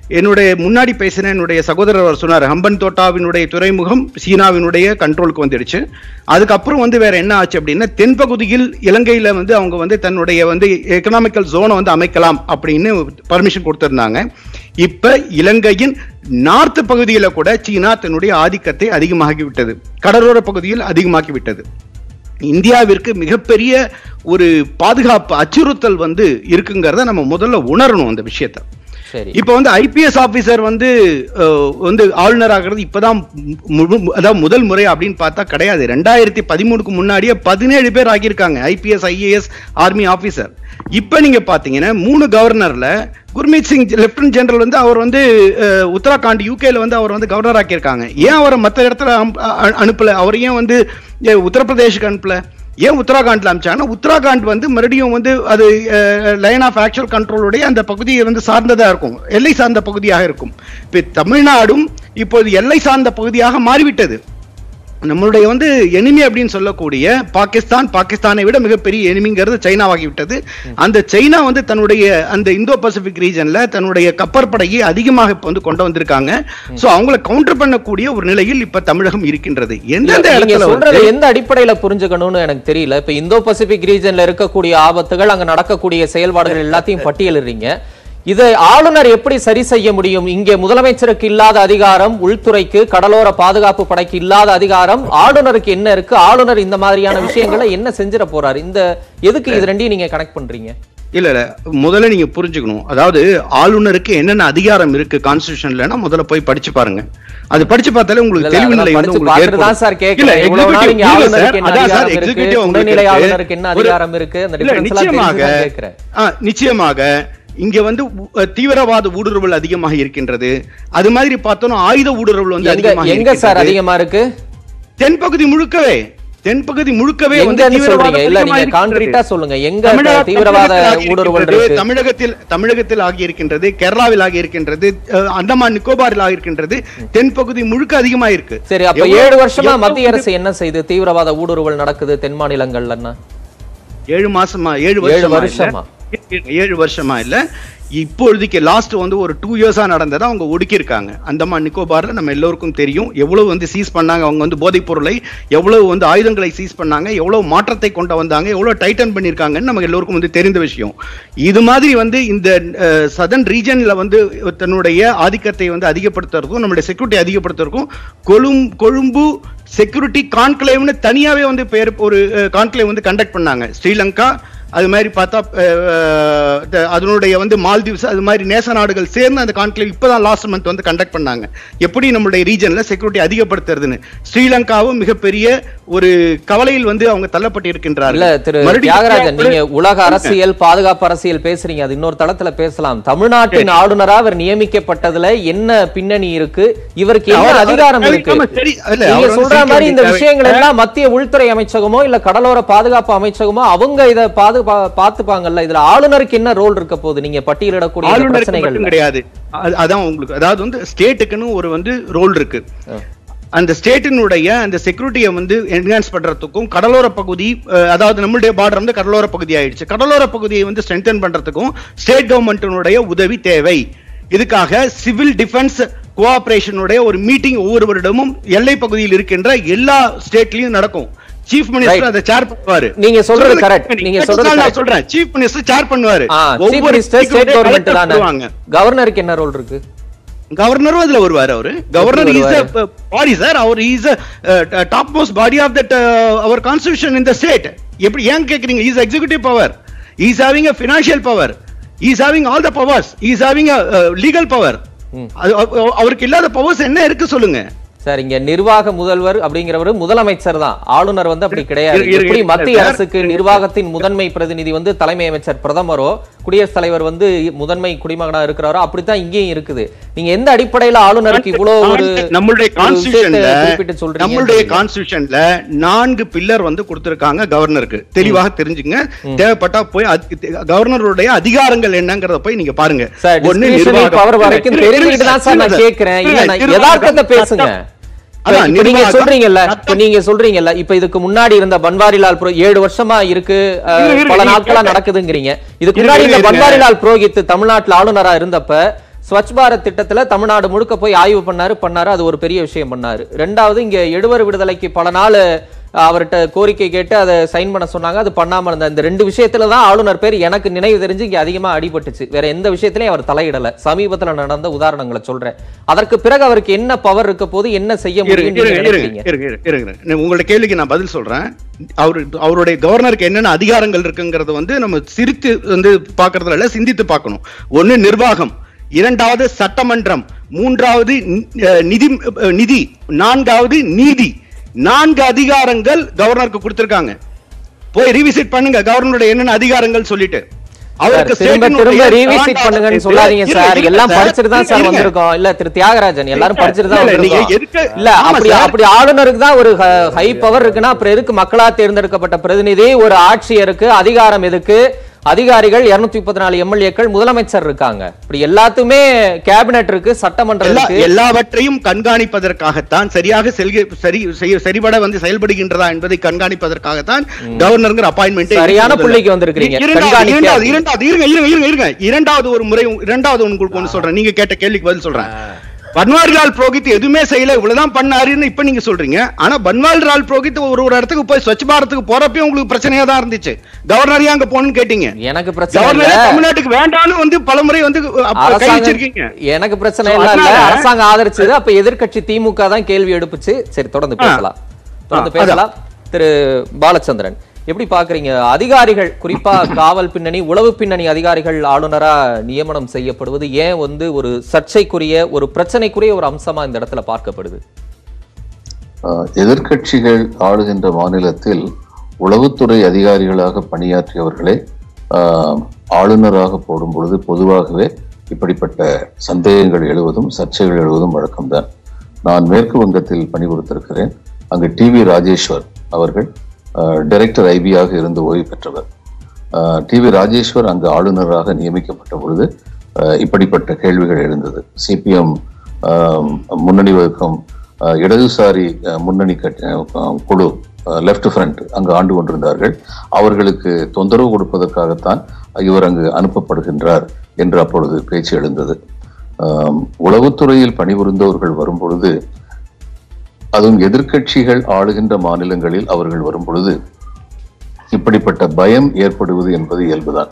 Speaker 3: என்னுடைய முன்னாடி பேசின என்னுடைய சகோதரர் அவர் சொன்னார் ஹம்பன் தோட்டாவினுடைய துறைமுகம் சீனாவினுடைய கண்ட்ரோலுக்கு வந்துடுச்சு அதுக்கப்புறம் வந்து வேற என்ன ஆச்சு அப்படின்னா தென்பகுதியில் இலங்கையில வந்து அவங்க வந்து தன்னுடைய வந்து எக்கனாமிக்கல் ஜோனை வந்து அமைக்கலாம் அப்படின்னு பர்மிஷன் கொடுத்திருந்தாங்க இப்ப இலங்கையின் நார்த் பகுதியில கூட சீனா தன்னுடைய ஆதிக்கத்தை அதிகமாகி விட்டது கடலோர பகுதியில் அதிகமாக்கி விட்டது இந்தியாவிற்கு மிகப்பெரிய ஒரு பாதுகாப்பு அச்சுறுத்தல் வந்து இருக்குங்கிறத நம்ம முதல்ல உணரணும் அந்த விஷயத்தை
Speaker 1: சரி
Speaker 3: இப்ப வந்து ஐபிஎஸ் ஆபீசர் வந்து அஹ், வந்து ஆளுநர் ஆகிறது இப்பதான் மு- மு- அதாவது முதல் முறை அப்படின்னு பார்த்தா கிடையாது ரெண்டாயிரத்தி பதிமூணுக்கு முன்னாடியே பதினேழு பேர் ஆகியிருக்காங்க ஐபிஎஸ் ஐஏஎஸ் ஆர்மி ஆபீசர் இப்ப நீங்க பாத்தீங்கன்னா மூணு கவர்னர்ல குர்மீத் சிங் லெப்டினன்ட் ஜெனரல் வந்து அவர் வந்து அஹ், உத்தராகண்ட் யூகேல வந்து அவர் வந்து கவர்னர் ஆக்கியிருக்காங்க ஏன் அவரை மத்த இடத்துல அம்- அ- அனுப்பல அவர் ஏன் வந்து அஹ், உத்தரப்பிரதேஷுக்கு அனுப்பல ஏன் உத்தராகண்ட்ல அமிச்சாங்கன்னா உத்தராகண்ட் வந்து மறுபடியும் வந்து அது லைன் ஆஃப் ஆக்சுவல் கண்ட்ரோலுடைய அந்த பகுதியை வந்து சார்ந்ததா இருக்கும் எல்லை சார்ந்த பகுதியாக இருக்கும் இப்ப தமிழ்நாடும் இப்போது எல்லை சார்ந்த பகுதியாக மாறிவிட்டது நம்மளுடைய வந்து எனிமி அப்படின்னு சொல்லக்கூடிய பாகிஸ்தான் பாகிஸ்தானை விட மிகப்பெரிய எனிமிங்கிறது சைனாவாகிவிட்டது அந்த சைனா வந்து தன்னுடைய அந்த இந்தோ பசிபிக் ரீஜன்ல தன்னுடைய கப்பற்படையை அதிகமாக இப்ப வந்து கொண்டு வந்திருக்காங்க சோ அவங்கள கவுண்டர் பண்ணக்கூடிய ஒரு நிலையில் இப்ப தமிழகம் இருக்கின்றது எந்தெந்த
Speaker 1: நீங்க
Speaker 3: இடத்துல
Speaker 1: சொல்றத
Speaker 3: வந்து-
Speaker 1: எந்த அடிப்படையில புரிஞ்சுக்கணும்னு எனக்கு தெரியல இப்ப இந்தோ பசிபிக் ரீஜன்ல இருக்கக்கூடிய ஆபத்துகள் அங்க நடக்கக்கூடிய செயல்பாடுகள் எல்லாத்தையும் பட்டியலிடுறீங்க இதை ஆளுநர் எப்படி சரி செய்ய முடியும் இங்கே முதலமைச்சருக்கு இல்லாத அதிகாரம் உள்துறைக்கு கடலோர பாதுகாப்பு படைக்கு இல்லாத அதிகாரம் ஆளுநருக்கு என்ன இருக்கு ஆளுநர் இந்த மாதிரியான விஷயங்களை என்ன செஞ்சிட போறாரு இந்த எதுக்கு இது ரெண்டையும் நீங்க கனெக்ட் பண்றீங்க
Speaker 3: இல்ல இல்ல முதல்ல நீங்க புரிஞ்சுக்கணும் அதாவது ஆளுநருக்கு என்னென்ன அதிகாரம் இருக்கு கான்ஸ்டியூஷன்லனா முதல்ல போய் படிச்சு பாருங்க அது படிச்சு பார்த்தாலே உங்களுக்கு
Speaker 1: இல்ல,
Speaker 3: தெளிவு
Speaker 1: அதெல்லாம்
Speaker 3: நிலை வந்து
Speaker 1: படிச்சு
Speaker 3: உங்களுக்கு
Speaker 1: பார்த்துட்டு தான் சார்
Speaker 3: ஏற்படும்.
Speaker 1: கேட்கிறேன்.
Speaker 3: இல்ல,
Speaker 1: இவ்வளவு நாள்
Speaker 3: executive-
Speaker 1: இங்க
Speaker 3: இல்ல
Speaker 1: ஆளுநருக்கு
Speaker 3: சார்,
Speaker 1: என்ன
Speaker 3: அதான் சார்,
Speaker 1: அதிகாரம் இருக்கு,
Speaker 3: executive உங்களுக்கு
Speaker 1: துணைநிலை
Speaker 3: இருக்கு.
Speaker 1: ஆளுநருக்கு என்ன
Speaker 3: ஒரு-
Speaker 1: அதிகாரம் இருக்கு, அந்த
Speaker 3: இல்ல,
Speaker 1: difference எல்லாம்
Speaker 3: நிச்சயமாக
Speaker 1: தெரிஞ்சுதான் கேட்கிறேன்.
Speaker 3: ஆ, நிச்சயமாக இங்க வந்து உ- தீவிரவாத ஊடுருவல் அதிகமாக இருக்கின்றது அது மாதிரி பார்த்தோம்னா ஆயுத ஊடுருவல் வந்து
Speaker 1: எங்க
Speaker 3: அதிகமாக
Speaker 1: எங்க சார்
Speaker 3: இருக்கின்றது.
Speaker 1: அதிகமா இருக்கு
Speaker 3: தென்பகுதி முழுக்கவே தென்பகுதி முழுக்கவே வந்து
Speaker 1: எங்கன்னு
Speaker 3: தீவிரவாதம்
Speaker 1: சொல்றீங்க இல்ல
Speaker 3: அதிகமாக
Speaker 1: நீங்க
Speaker 3: இருக்கின்றது.
Speaker 1: கான்கிரீட்டா சொல்லுங்க எங்க
Speaker 3: தமிழக-
Speaker 1: தீவிரவாத
Speaker 3: தமிழகத்தில்
Speaker 1: ஊடுருவல்
Speaker 3: ஆகியிருக்கின்றது,
Speaker 1: இருக்கு
Speaker 3: தமிழகத்தில் தமிழகத்தில் ஆகியிருக்கின்றது கேரளாவில் ஆகியிருக்கின்றது அஹ், அந்தமான் நிக்கோபாரில் ஆகியிருக்கின்றது தென்பகுதி முழுக்க அதிகமா இருக்கு
Speaker 1: சரி அப்ப
Speaker 3: எவ்வளவு-
Speaker 1: ஏழு வருஷமா
Speaker 3: எவ்வளவு
Speaker 1: மத்திய அரசு என்ன செய்து தீவிரவாத ஊடுருவல் நடக்குது தென் மாநிலங்கள்ல
Speaker 3: ஏழு மாசமா ஏழு
Speaker 1: ஏழு
Speaker 3: வருஷமா
Speaker 1: வருஷமா.
Speaker 3: இல்ல ஏழு வருஷமா இல்ல இப்பொழுதைக்கு லாஸ்ட் வந்து ஒரு டூ இயர்ஸா நடந்ததை அவங்க ஒடுக்கியிருக்காங்க அந்தமான் நிக்கோபார்ல நம்ம எல்லோருக்கும் தெரியும் எவ்வளவு வந்து சீஸ் பண்ணாங்க அவங்க வந்து போதைப் பொருளை எவ்வளவு வந்து ஆயுதங்களை சீஸ் பண்ணாங்க எவ்வளவு மாற்றத்தை கொண்டு வந்தாங்க எவ்வளவு டைட்டன் பண்ணியிருக்காங்கன்னு நமக்கு எல்லோருக்கும் வந்து தெரிந்த விஷயம் இது மாதிரி வந்து இந்த சதன் ரீஜன்ல வந்து தன்னுடைய ஆதிக்கத்தை வந்து அதிகப்படுத்துறதுக்கும் நம்மளுடைய செக்யூரிட்டி அதிகப்படுத்துறதுக்கும் கொழும் கொழும்பு செக்யூரிட்டி கான்க்ளேவ்னு தனியாவே வந்து பேர் ஒரு கான்க்ளேவ் வந்து கண்டக்ட் பண்ணாங்க ஸ்ரீலங்கா அது மாதிரி பார்த்தா அஹ், அஹ், த- அதனுடைய வந்து மால்தீவ்ஸ் அது மாதிரி நேச நாடுகள் சேர்ந்து அந்த கான்க்ளேவ் இப்பதான் லாஸ்ட் மந்த் வந்து கண்டக்ட் பண்ணாங்க எப்படி நம்மளுடைய ரீஜன்ல செக்யூரிட்டி அதிகப்படுத்துறதுன்னு ஸ்ரீலங்காவும் மிகப்பெரிய ஒரு கவலையில் வந்து அவங்க தள்ளப்பட்டு
Speaker 1: இல்ல
Speaker 3: இருக்கின்றார்கள்
Speaker 1: திரு
Speaker 3: மறுபடியும்
Speaker 1: தியாகராஜன்
Speaker 3: இந்தியா
Speaker 1: நீங்க உலக அரசியல் பாதுகாப்பு அரசியல் பேசுறீங்க அது இன்னொரு தளத்துல பேசலாம் தமிழ்நாட்டின் ஆளுநரா அவர் நியமிக்கப்பட்டதுல என்ன பின்னணி இருக்கு இவருக்கு என்ன
Speaker 3: அவர்-
Speaker 1: அதிகாரம்
Speaker 3: அவர்
Speaker 1: இருக்கு
Speaker 3: ஆமா, சரி. இல்ல,
Speaker 1: நீங்க
Speaker 3: அவர் வந்து
Speaker 1: சொல்ற மாதிரி இந்த
Speaker 3: security
Speaker 1: விஷயங்கள் எல்லாம் மத்திய உள்துறை அமைச்சகமோ இல்ல கடலோர பாதுகாப்பு அமைச்சகமோ அவங்க இத பாது பா- பாத்துப்பாங்கல்ல இதுல ஆளுநருக்கு என்ன ரோல் இருக்க போகுது நீங்க பட்டியலிடக்கூடிய இந்த
Speaker 3: ஆளுநருக்கு
Speaker 1: பிரச்சனைகள்
Speaker 3: மட்டும் கிடையாது அது- அதான் உங்களுக்கு அதாவது வந்து ஸ்டேட்டுக்குன்னு ஒரு வந்து ரோல் இருக்கு அந்த ஸ்டேட்டினுடைய அந்த செக்யூரிட்டியை வந்து என்ஹான்ஸ் பண்றதுக்கும் கடலோர பகுதி அஹ், அதாவது நம்மளுடைய பார்டர் வந்து கடலோர பகுதி ஆயிடுச்சு கடலோர பகுதியை வந்து ஸ்ட்ரென்தன் பண்றதுக்கும் ஸ்டேட் கவர்மெண்ட்டினுடைய உதவி தேவை இதுக்காக சிவில் டிஃபென்ஸ் கோஆபரேஷனுடைய ஒரு மீட்டிங் ஒவ்வொரு வருடமும் எல்லை பகுதியில் இருக்கின்ற எல்லா ஸ்டேட்லயும் நடக்கும் சீஃப்
Speaker 1: Right.
Speaker 3: மினிஸ்டர் அதை சேர் பண்ணுவாரு
Speaker 1: நீங்க சொல்றது
Speaker 3: சொல்றது
Speaker 1: correct.
Speaker 3: correct.
Speaker 1: நீங்க
Speaker 3: கேட்டு
Speaker 1: சொல்றது
Speaker 3: தான் நான்
Speaker 1: correct.
Speaker 3: சொல்றேன் சீஃப் மினிஸ்டர் சேர் பண்ணுவாரு
Speaker 1: சீஃப்
Speaker 3: ஒவ்வொரு
Speaker 1: minister state
Speaker 3: district
Speaker 1: government
Speaker 3: collector
Speaker 1: தானே
Speaker 3: சொல்லுவாங்க.
Speaker 1: கவர்னருக்கு என்ன ரோல் இருக்கு
Speaker 3: கவர்னரும் அதுல வருவாரு அவரு கவர்னர் இஸ்
Speaker 1: வருவாரு?
Speaker 3: பாடி சார் அவர் is top most body of that அவர் கான்ஸ்டியூஷன் இன் த ஸ்டேட் எப்படி ஏன் கேக்குறீங்க is executive power is having a financial power is having all the powers is having a legal power அவருக்கு இல்லாத powers என்ன இருக்கு சொல்லுங்க
Speaker 1: சார் இங்க நிர்வாக முதல்வர் அப்படிங்கிறவர் முதலமைச்சர் தான் ஆளுநர் வந்து அப்படி கிடையாது
Speaker 3: இரு- இரு-
Speaker 1: எப்படி
Speaker 3: இரு-
Speaker 1: மத்திய
Speaker 3: சார்.
Speaker 1: அரசுக்கு நிர்வாகத்தின் முதன்மை பிரதிநிதி வந்து தலைமை அமைச்சர் பிரதமரோ குடியரசுத் தலைவர் வந்து முதன்மை குடிமகனா இருக்கிறாரோ அப்படித்தான் இங்கேயும் இருக்குது நீங்க எந்த அடிப்படையில ஆளுநருக்கு இவ்வளவு ஒரு
Speaker 3: நம்மளுடைய
Speaker 1: ஒரு விஷயத்தை
Speaker 3: கான்ஸ்டியூஷன்ல
Speaker 1: குறிப்பிட்டு சொல்றீங்க
Speaker 3: நம்மளுடைய கான்ஸ்டியூஷன்ல நான்கு பில்லர் வந்து கொடுத்திருக்காங்க கவர்னருக்கு தெளிவாக தெரிஞ்சுங்க தேவைப்பட்டா போய் அது- கவர்னருடைய அதிகாரங்கள் என்னங்கறத போய் நீங்க பாருங்க
Speaker 1: சார்
Speaker 3: ஒண்ணு
Speaker 1: discretionary
Speaker 3: நிர்வாகம்.
Speaker 1: power வரைக்கும்
Speaker 3: இரு- இரு-
Speaker 1: தெரிஞ்சுக்கிட்டு தான் சார் நான்
Speaker 3: இரு-
Speaker 1: கேட்கிறேன் இல்ல நான்
Speaker 3: நிர்வாகம்,
Speaker 1: யதார்த்தத்தை பேசுங்க
Speaker 3: சட்டம்.
Speaker 1: இப்ப-
Speaker 3: அதான்,
Speaker 1: இப்ப நீங்க
Speaker 3: நிர்வாகம்,
Speaker 1: சொல்றீங்கல்ல இப்ப
Speaker 3: சட்டம்.
Speaker 1: நீங்க சொல்றீங்கல்ல இப்ப இதுக்கு முன்னாடி இருந்த பன்வாரிலால் புரோ ஏழு வருஷமா இருக்கு அஹ்,
Speaker 3: இரு, இரு,
Speaker 1: பல
Speaker 3: இரு,
Speaker 1: நாட்களா
Speaker 3: இரு.
Speaker 1: நடக்குதுங்கிறீங்க இதுக்கு
Speaker 3: இரு,
Speaker 1: முன்னாடி
Speaker 3: இரு,
Speaker 1: இந்த
Speaker 3: இருங்க.
Speaker 1: பன்வாரிலால் புரோஹித் தமிழ்நாட்டுல ஆளுநரா இருந்தப்ப ஸ்வச் பாரத் திட்டத்துல தமிழ்நாடு முழுக்க போய் ஆய்வு பண்ணாரு பண்ணாரு அது ஒரு பெரிய விஷயம் பண்ணாரு ரெண்டாவது இங்க எடுவர் விடுதலைக்கு பல நாள் அவர்கிட்ட கோரிக்கை கேட்டு அதை சைன் பண்ண சொன்னாங்க அது பண்ணாம இருந்த இந்த ரெண்டு விஷயத்துல தான் ஆளுநர் பேர் எனக்கு நினைவு தெரிஞ்சு இங்க அதிகமா அடிபட்டுச்சு வேற எந்த விஷயத்திலையும் அவர் தலையிடல சமீபத்துல நடந்த உதாரணங்களை சொல்றேன் அதற்கு பிறகு அவருக்கு என்ன பவர் இருக்க போது என்ன செய்ய முடியும்
Speaker 3: இருங்க,
Speaker 1: நீங்க
Speaker 3: இருங்க,
Speaker 1: நினைக்கிறீங்க
Speaker 3: இருங்க, இருங்க, இருங்க, இருங்க. உங்களோட கேள்விக்கு நான் பதில் சொல்றேன் அவரு அவருடைய கவர்னருக்கு என்னென்ன அதிகாரங்கள் இருக்குங்கிறத வந்து நம்ம சிரித்து வந்து பாக்குறதுல இல்ல சிந்தித்து பார்க்கணும் ஒண்ணு நிர்வாகம் இரண்டாவது சட்டமன்றம் மூன்றாவது நி- அஹ் நிதி அஹ் நிதி நான்காவது நீதி நான்கு அதிகாரங்கள் கவர்னருக்கு கொடுத்திருக்காங்க போய் ரிவிசிட் பண்ணுங்க கவர்னருடைய என்னென்ன அதிகாரங்கள் சொல்லிட்டு
Speaker 1: சார், திரும்ப
Speaker 3: state-னுடைய
Speaker 1: திரும்ப ரீவிசிட்
Speaker 3: தாண்டா-
Speaker 1: பண்ணுங்கன்னு சொல்லாதீங்க
Speaker 3: இருங்க,
Speaker 1: சார்
Speaker 3: இருங்க
Speaker 1: எல்லாம்
Speaker 3: சார்,
Speaker 1: படிச்சுட்டு தான் சார்
Speaker 3: இருங்க.
Speaker 1: வந்திருக்கோம் இல்ல திரு தியாகராஜன் எல்லாரும் படிச்சுட்டு தான்
Speaker 3: இல்ல, இல்ல, நீங்க
Speaker 1: வந்திருக்கோம்
Speaker 3: எதுக்கு-
Speaker 1: இல்ல
Speaker 3: ஆமா
Speaker 1: அப்படி
Speaker 3: சார்.
Speaker 1: அப்படி ஆளுநருக்கு தான் ஒரு ஹை பவர் இருக்குன்னா அப்புறம் எதுக்கு மக்களா தேர்ந்தெடுக்கப்பட்ட பிரதிநிதி ஒரு ஆட்சியருக்கு அதிகாரம் எதுக்கு அதிகாரிகள் 234 முப்பத்தி நாலு எம்எல்ஏக்கள் முதலமைச்சர் இருக்காங்க இப்படி எல்லாத்துமே கேபினெட் இருக்கு சட்டமன்றம்
Speaker 3: எல்லா-
Speaker 1: இருக்கு
Speaker 3: எல்லாவற்றையும் கண்காணிப்பதற்காகத்தான் சரியாக செல்க சரி செய்ய- சரிபட வந்து செயல்படுகின்றதா என்பதை கண்காணிப்பதற்காகத்தான் கவர்னருங்கிற அப்பாயின்மெண்ட்
Speaker 1: சரியான புள்ளிக்கு வந்திருக்கிறீங்க. கண்காணிக்க-
Speaker 3: இரண்டாவது இரண்டாவது இருங்க இருங்க இருங்க இருங்க இரண்டாவது ஒரு முறை இரண்டாவது உங்களுக்கு ஒண்ணு சொல்றேன் நீங்க கேட்ட கேள்விக்கு பதில் சொல்றேன் பன்வாரிலால் புரோஹித் எதுவுமே செய்யல இவ்வளவுதான் பண்ணாருன்னு இப்ப நீங்க சொல்றீங்க ஆனா பன்வாரிலால் புரோஹித் ஒரு ஒரு இடத்துக்கு போய் ஸ்வச் பாரத்துக்கு போறப்பயும் உங்களுக்கு பிரச்சனையா தான் இருந்துச்சு கவர்னரே அங்க போகணும்னு கேட்டீங்க
Speaker 1: எனக்கு பிரச்சனை
Speaker 3: கவர்னரே
Speaker 1: இல்ல
Speaker 3: தமிழ்நாட்டுக்கு வேண்டாம்னு வந்து பலமுறை வந்து அப்ப கை
Speaker 1: அரசாங்கம்
Speaker 3: வச்சிருக்கீங்க
Speaker 1: எனக்கு பிரச்சனை
Speaker 3: So,
Speaker 1: இல்ல இல்ல
Speaker 3: அதனால-
Speaker 1: அரசாங்கம் ஆதரிச்சது அப்ப எதிர்க்கட்சி திமுக தான் கேள்வி எடுப்புச்சு சரி தொடர்ந்து பேசலாம் தொடர்ந்து
Speaker 3: ஆ,
Speaker 1: பேசலாம் திரு பாலச்சந்திரன் எப்படி பாக்குறீங்க அதிகாரிகள் குறிப்பா காவல் பின்னணி உளவு பின்னணி அதிகாரிகள் ஆளுநரா நியமனம் செய்யப்படுவது ஏன் வந்து ஒரு சர்ச்சைக்குரிய ஒரு பிரச்சனைக்குரிய ஒரு அம்சமா இந்த இடத்துல பார்க்கப்படுது
Speaker 4: ஆஹ் எதிர்க்கட்சிகள் ஆளுகின்ற மாநிலத்தில் உளவுத்துறை அதிகாரிகளாக பணியாற்றியவர்களை ஆஹ் ஆளுநராக போடும் பொழுது பொதுவாகவே இப்படிப்பட்ட சந்தேகங்கள் எழுவதும் சர்ச்சைகள் எழுவதும் வழக்கம்தான் நான் மேற்கு வங்கத்தில் பணிபுரித்திருக்கிறேன் அங்கு டி வி ராஜேஸ்வர் அவர்கள் டைரக்டர் ஐபியாக இருந்து ஓய்வு பெற்றவர் டி வி ராஜேஸ்வர் அங்கு ஆளுநராக நியமிக்கப்பட்ட பொழுது ஆஹ் இப்படிப்பட்ட கேள்விகள் எழுந்தது சிபிஎம் முன்னணி வகுக்கும் ஆஹ் இடதுசாரி ஆஹ் முன்னணி கட்சி ஆஹ் குழு லெஃப்ட் ஃப்ரண்ட் அங்கு ஆண்டு கொண்டிருந்தார்கள் அவர்களுக்கு தொந்தரவு கொடுப்பதற்காகத்தான் இவர் அங்கு அனுப்பப்படுகின்றார் என்று அப்பொழுது பேச்சு எழுந்தது ஆம், உளவுத்துறையில் பணிபுரிந்தவர்கள் வரும் பொழுது அதுவும் எதிர்க்கட்சிகள் ஆளுகின்ற மாநிலங்களில் அவர்கள் வரும் பொழுது இப்படிப்பட்ட பயம் ஏற்படுவது என்பது இயல்புதான்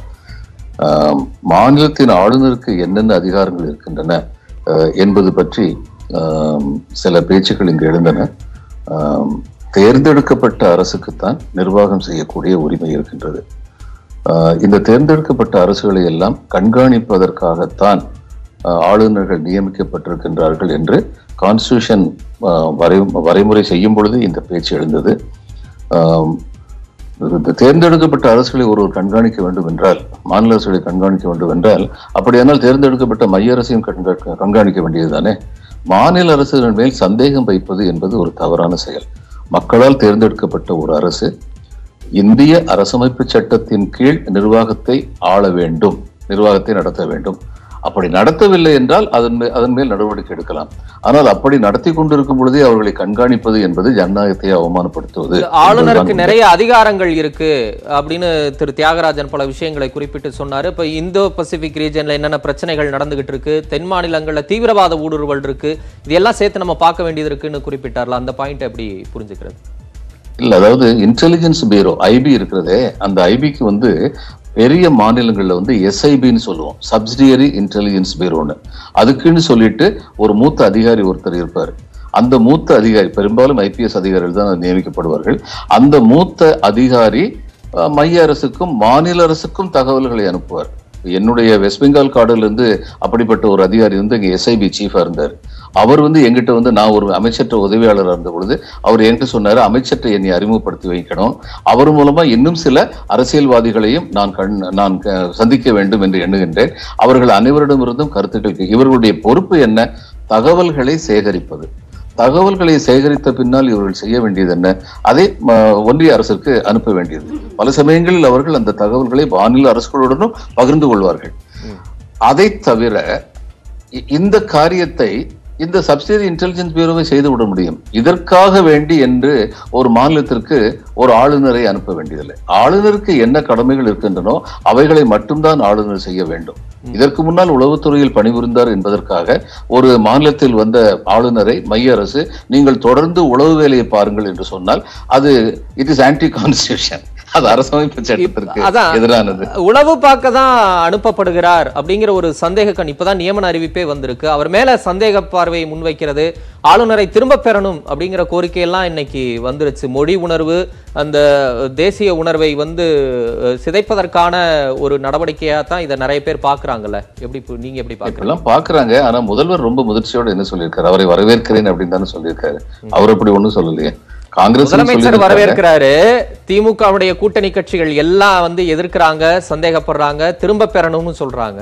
Speaker 4: ஆம், மாநிலத்தின் ஆளுநருக்கு என்னென்ன அதிகாரங்கள் இருக்கின்றன அஹ், என்பது பற்றி ஆம், சில பேச்சுக்கள் இங்கு எழுந்தன ஆம், தேர்ந்தெடுக்கப்பட்ட அரசுக்குத்தான் நிர்வாகம் செய்யக்கூடிய உரிமை இருக்கின்றது ஆஹ் இந்த தேர்ந்தெடுக்கப்பட்ட அரசுகளை எல்லாம் கண்காணிப்பதற்காகத்தான் ஆஹ் ஆளுநர்கள் நியமிக்கப்பட்டிருக்கின்றார்கள் என்று கான்ஸ்டியூஷன் வரை வரைமுறை செய்யும் பொழுது இந்த பேச்சு எழுந்தது ஆம், இந்த தேர்ந்தெடுக்கப்பட்ட அரசுகளை ஒருவர் கண்காணிக்க வேண்டும் என்றால் மாநில அரசுகளை கண்காணிக்க வேண்டும் என்றால் அப்படியானால் தேர்ந்தெடுக்கப்பட்ட மைய அரசையும் கண்கா- கண்காணிக்க வேண்டியதுதானே மாநில அரசுகள் மேல் சந்தேகம் வைப்பது என்பது ஒரு தவறான செயல் மக்களால் தேர்ந்தெடுக்கப்பட்ட ஒரு அரசு இந்திய அரசமைப்பு சட்டத்தின் கீழ் நிர்வாகத்தை ஆள வேண்டும் நிர்வாகத்தை நடத்த வேண்டும் அப்படி நடத்தவில்லை என்றால் அதன் மே- அதன் மேல் நடவடிக்கை எடுக்கலாம் ஆனால் அப்படி நடத்தி கொண்டிருக்கும் பொழுதே அவர்களை கண்காணிப்பது என்பது ஜனநாயகத்தை அவமானப்படுத்துவது
Speaker 1: ஆளுநருக்கு
Speaker 4: என்பதுதான்
Speaker 1: நிறைய அதிகாரங்கள் இருக்கு அப்படின்னு திரு தியாகராஜன் பல விஷயங்களை குறிப்பிட்டு சொன்னாரு இப்ப இந்தோ பசிபிக் ரீஜன்ல என்னென்ன பிரச்சனைகள் நடந்துகிட்டு இருக்கு தென் மாநிலங்கள்ல தீவிரவாத ஊடுருவல் இருக்கு இதெல்லாம் சேர்த்து நம்ம பார்க்க வேண்டியது இருக்குன்னு குறிப்பிட்டார்ல அந்த பாயிண்ட் எப்படி புரிஞ்சுக்கிறது
Speaker 4: இல்ல அதாவது இன்டெலிஜென்ஸ் பியூரோ ஐபி இருக்கிறதே அந்த ஐபிக்கு வந்து பெரிய மாநிலங்கள்ல வந்து எஸ்ஐபின்னு சொல்லுவோம் சப்சிடியரி இன்டெலிஜென்ஸ் பியூரோன்னு அதுக்குன்னு சொல்லிட்டு ஒரு மூத்த அதிகாரி ஒருத்தர் இருப்பார் அந்த மூத்த அதிகாரி பெரும்பாலும் ஐபிஎஸ் அதிகாரிகள் தான் நியமிக்கப்படுவார்கள் அந்த மூத்த அதிகாரி அஹ், மைய அரசுக்கும் மாநில அரசுக்கும் தகவல்களை அனுப்புவார் என்னுடைய வெஸ்ட் பெங்கால் கார்டுல இருந்து அப்படிப்பட்ட ஒரு அதிகாரி வந்து இங்க எஸ்ஐபி சீஃபா இருந்தார் அவர் வந்து எங்கிட்ட வந்து நான் ஒரு அமைச்சர்கிட்ட உதவியாளராக இருந்த பொழுது அவர் என்கிட்ட சொன்னாரு அமைச்சர்கிட்ட என்னை அறிமுகப்படுத்தி வைக்கணும் அவர் மூலமா இன்னும் சில அரசியல்வாதிகளையும் நான் கண் நான் க- சந்திக்க வேண்டும் என்று எண்ணுகின்றேன் அவர்கள் அனைவரிடமிருந்தும் கருத்துக்கள் கே- இவர்களுடைய பொறுப்பு என்ன தகவல்களை சேகரிப்பது தகவல்களை சேகரித்த பின்னால் இவர்கள் செய்ய வேண்டியது என்ன அதை ம, ஒன்றிய அரசுக்கு அனுப்ப வேண்டியது பல சமயங்களில் அவர்கள் அந்த தகவல்களை மாநில அரசுகளுடனும் பகிர்ந்து கொள்வார்கள் அதை தவிர இ- இந்த காரியத்தை இந்த சப்சிடி இன்டெலிஜென்ஸ் பியூரோவை செய்து விட முடியும் இதற்காக வேண்டி என்று ஒரு மாநிலத்திற்கு ஒரு ஆளுநரை அனுப்ப வேண்டியதில்லை ஆளுநருக்கு என்ன கடமைகள் இருக்கின்றனோ அவைகளை மட்டும்தான் ஆளுநர் செய்ய வேண்டும் இதற்கு முன்னால் உளவுத்துறையில் பணிபுரிந்தார் என்பதற்காக ஒரு மாநிலத்தில் வந்த ஆளுநரை மைய அரசு நீங்கள் தொடர்ந்து உளவு வேலையை பாருங்கள் என்று சொன்னால் அது இட் இஸ் ஆன்டி கான்ஸ்டியூஷன் அது அரசமைப்பு சட்டத்திற்கு
Speaker 1: அதான்.
Speaker 4: எதிரானது
Speaker 1: உளவு பார்க்க தான் அனுப்பப்படுகிறார் அப்படிங்கிற ஒரு சந்தேக கண் இப்பதான் நியமன அறிவிப்பே வந்திருக்கு அவர் மேல சந்தேக பார்வையை முன்வைக்கிறது ஆளுநரை திரும்ப பெறணும் அப்படிங்கிற கோரிக்கையெல்லாம் இன்னைக்கு வந்துருச்சு மொழி உணர்வு அந்த தேசிய உணர்வை வந்து அஹ், சிதைப்பதற்கான ஒரு நடவடிக்கையா தான் இதை நிறைய பேர் பாக்குறாங்கல்ல எப்படி இப்ப நீங்க எப்படி பாக்குறீங்க
Speaker 4: இப்பெல்லாம் பாக்குறாங்க ஆனா முதல்வர் ரொம்ப முதிர்ச்சியோட என்ன சொல்லியிருக்காரு அவரை வரவேற்கிறேன் அப்படின்னு தானே சொல்லியிருக்காரு அவர் அப்படி ஒண்ணும் சொல்லலையே காங்கிரஸ்
Speaker 1: முதலமைச்சர் வரவேற்கிறாரு திமுகவுடைய கூட்டணி கட்சிகள் எல்லாம் வந்து எதிர்க்கிறாங்க சந்தேகப்படுறாங்க திரும்ப பெறணும்னு சொல்றாங்க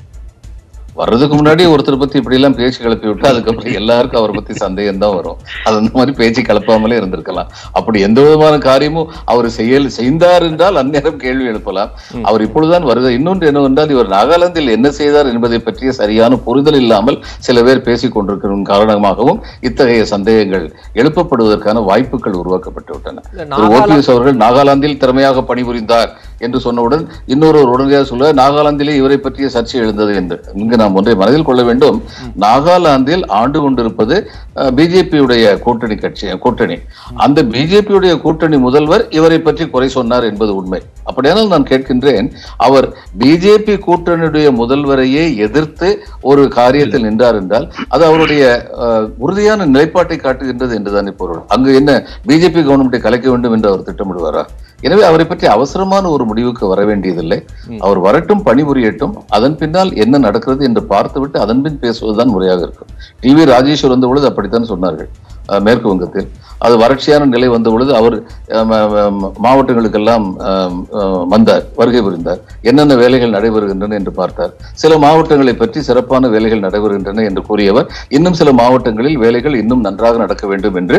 Speaker 4: வர்றதுக்கு முன்னாடி ஒருத்தர் பத்தி இப்படி எல்லாம் பேச்சு கிளப்பி விட்டு அதுக்கப்புறம் எல்லாருக்கும் அவரை பத்தி சந்தேகம் தான் வரும் அது அந்த மாதிரி பேச்சு கிளப்பாமலே இருந்திருக்கலாம் அப்படி எந்த விதமான காரியமும் அவர் செயல் செய்தார் என்றால் அந்நேரம் கேள்வி எழுப்பலாம் அவர் இப்பொழுதுதான் வருது இன்னொன்று என்னவென்றால் இவர் நாகாலாந்தில் என்ன செய்தார் என்பதை பற்றிய சரியான புரிதல் இல்லாமல் சில பேர் பேசிக் கொண்டிருக்கிற காரணமாகவும் இத்தகைய சந்தேகங்கள் எழுப்பப்படுவதற்கான வாய்ப்புகள் உருவாக்கப்பட்டு விட்டன திரு
Speaker 1: நாகாலாந்து-
Speaker 4: ஓபிஎஸ் அவர்கள் நாகாலாந்தில் திறமையாக பணிபுரிந்தார் என்று சொன்னவுடன் இன்னொருவர் உடனடியாக சொல்ல நாகாலாந்திலே இவரை பற்றிய சர்ச்சை எழுந்தது என்று இங்கு நாம் ஒன்றை மனதில் கொள்ள வேண்டும் நாகாலாந்தில் ஆண்டு கொண்டிருப்பது பிஜேபியுடைய கூட்டணி கட்சி கூட்டணி அந்த பிஜேபியுடைய கூட்டணி முதல்வர் இவரை பற்றி குறை சொன்னார் என்பது உண்மை அப்படியானால் நான் கேட்கின்றேன் அவர் பிஜேபி கூட்டணியுடைய முதல்வரையே எதிர்த்து ஒரு காரியத்தில் நின்றார் என்றால் அது அவருடைய அஹ், உறுதியான நிலைப்பாட்டை காட்டுகின்றது என்றுதான் பொருள் அங்கு என்ன பிஜேபி கவர்மெண்ட்டை கலைக்க வேண்டும் என்று அவர் திட்டமிடுவாரா எனவே அவரை பற்றி அவசரமான ஒரு முடிவுக்கு வர வேண்டியதில்லை அவர் வரட்டும் பணிபுரியட்டும் அதன் பின்னால் என்ன நடக்கிறது என்று பார்த்துவிட்டு அதன் பின் பேசுவதுதான் முறையாக இருக்கும் டி வி ராஜேஸ்வர் வந்த பொழுது அப்படித்தான் சொன்னார்கள் அஹ், மேற்கு வங்கத்தில் அது வறட்சியான நிலை வந்த பொழுது அவர் அஹ், ம- ம- மாவட்டங்களுக்கெல்லாம் அஹ், அஹ், வந்தார் வருகை புரிந்தார் என்னென்ன வேலைகள் நடைபெறுகின்றன என்று பார்த்தார் சில மாவட்டங்களை பற்றி சிறப்பான வேலைகள் நடைபெறுகின்றன என்று கூறியவர் இன்னும் சில மாவட்டங்களில் வேலைகள் இன்னும் நன்றாக நடக்க வேண்டும் என்று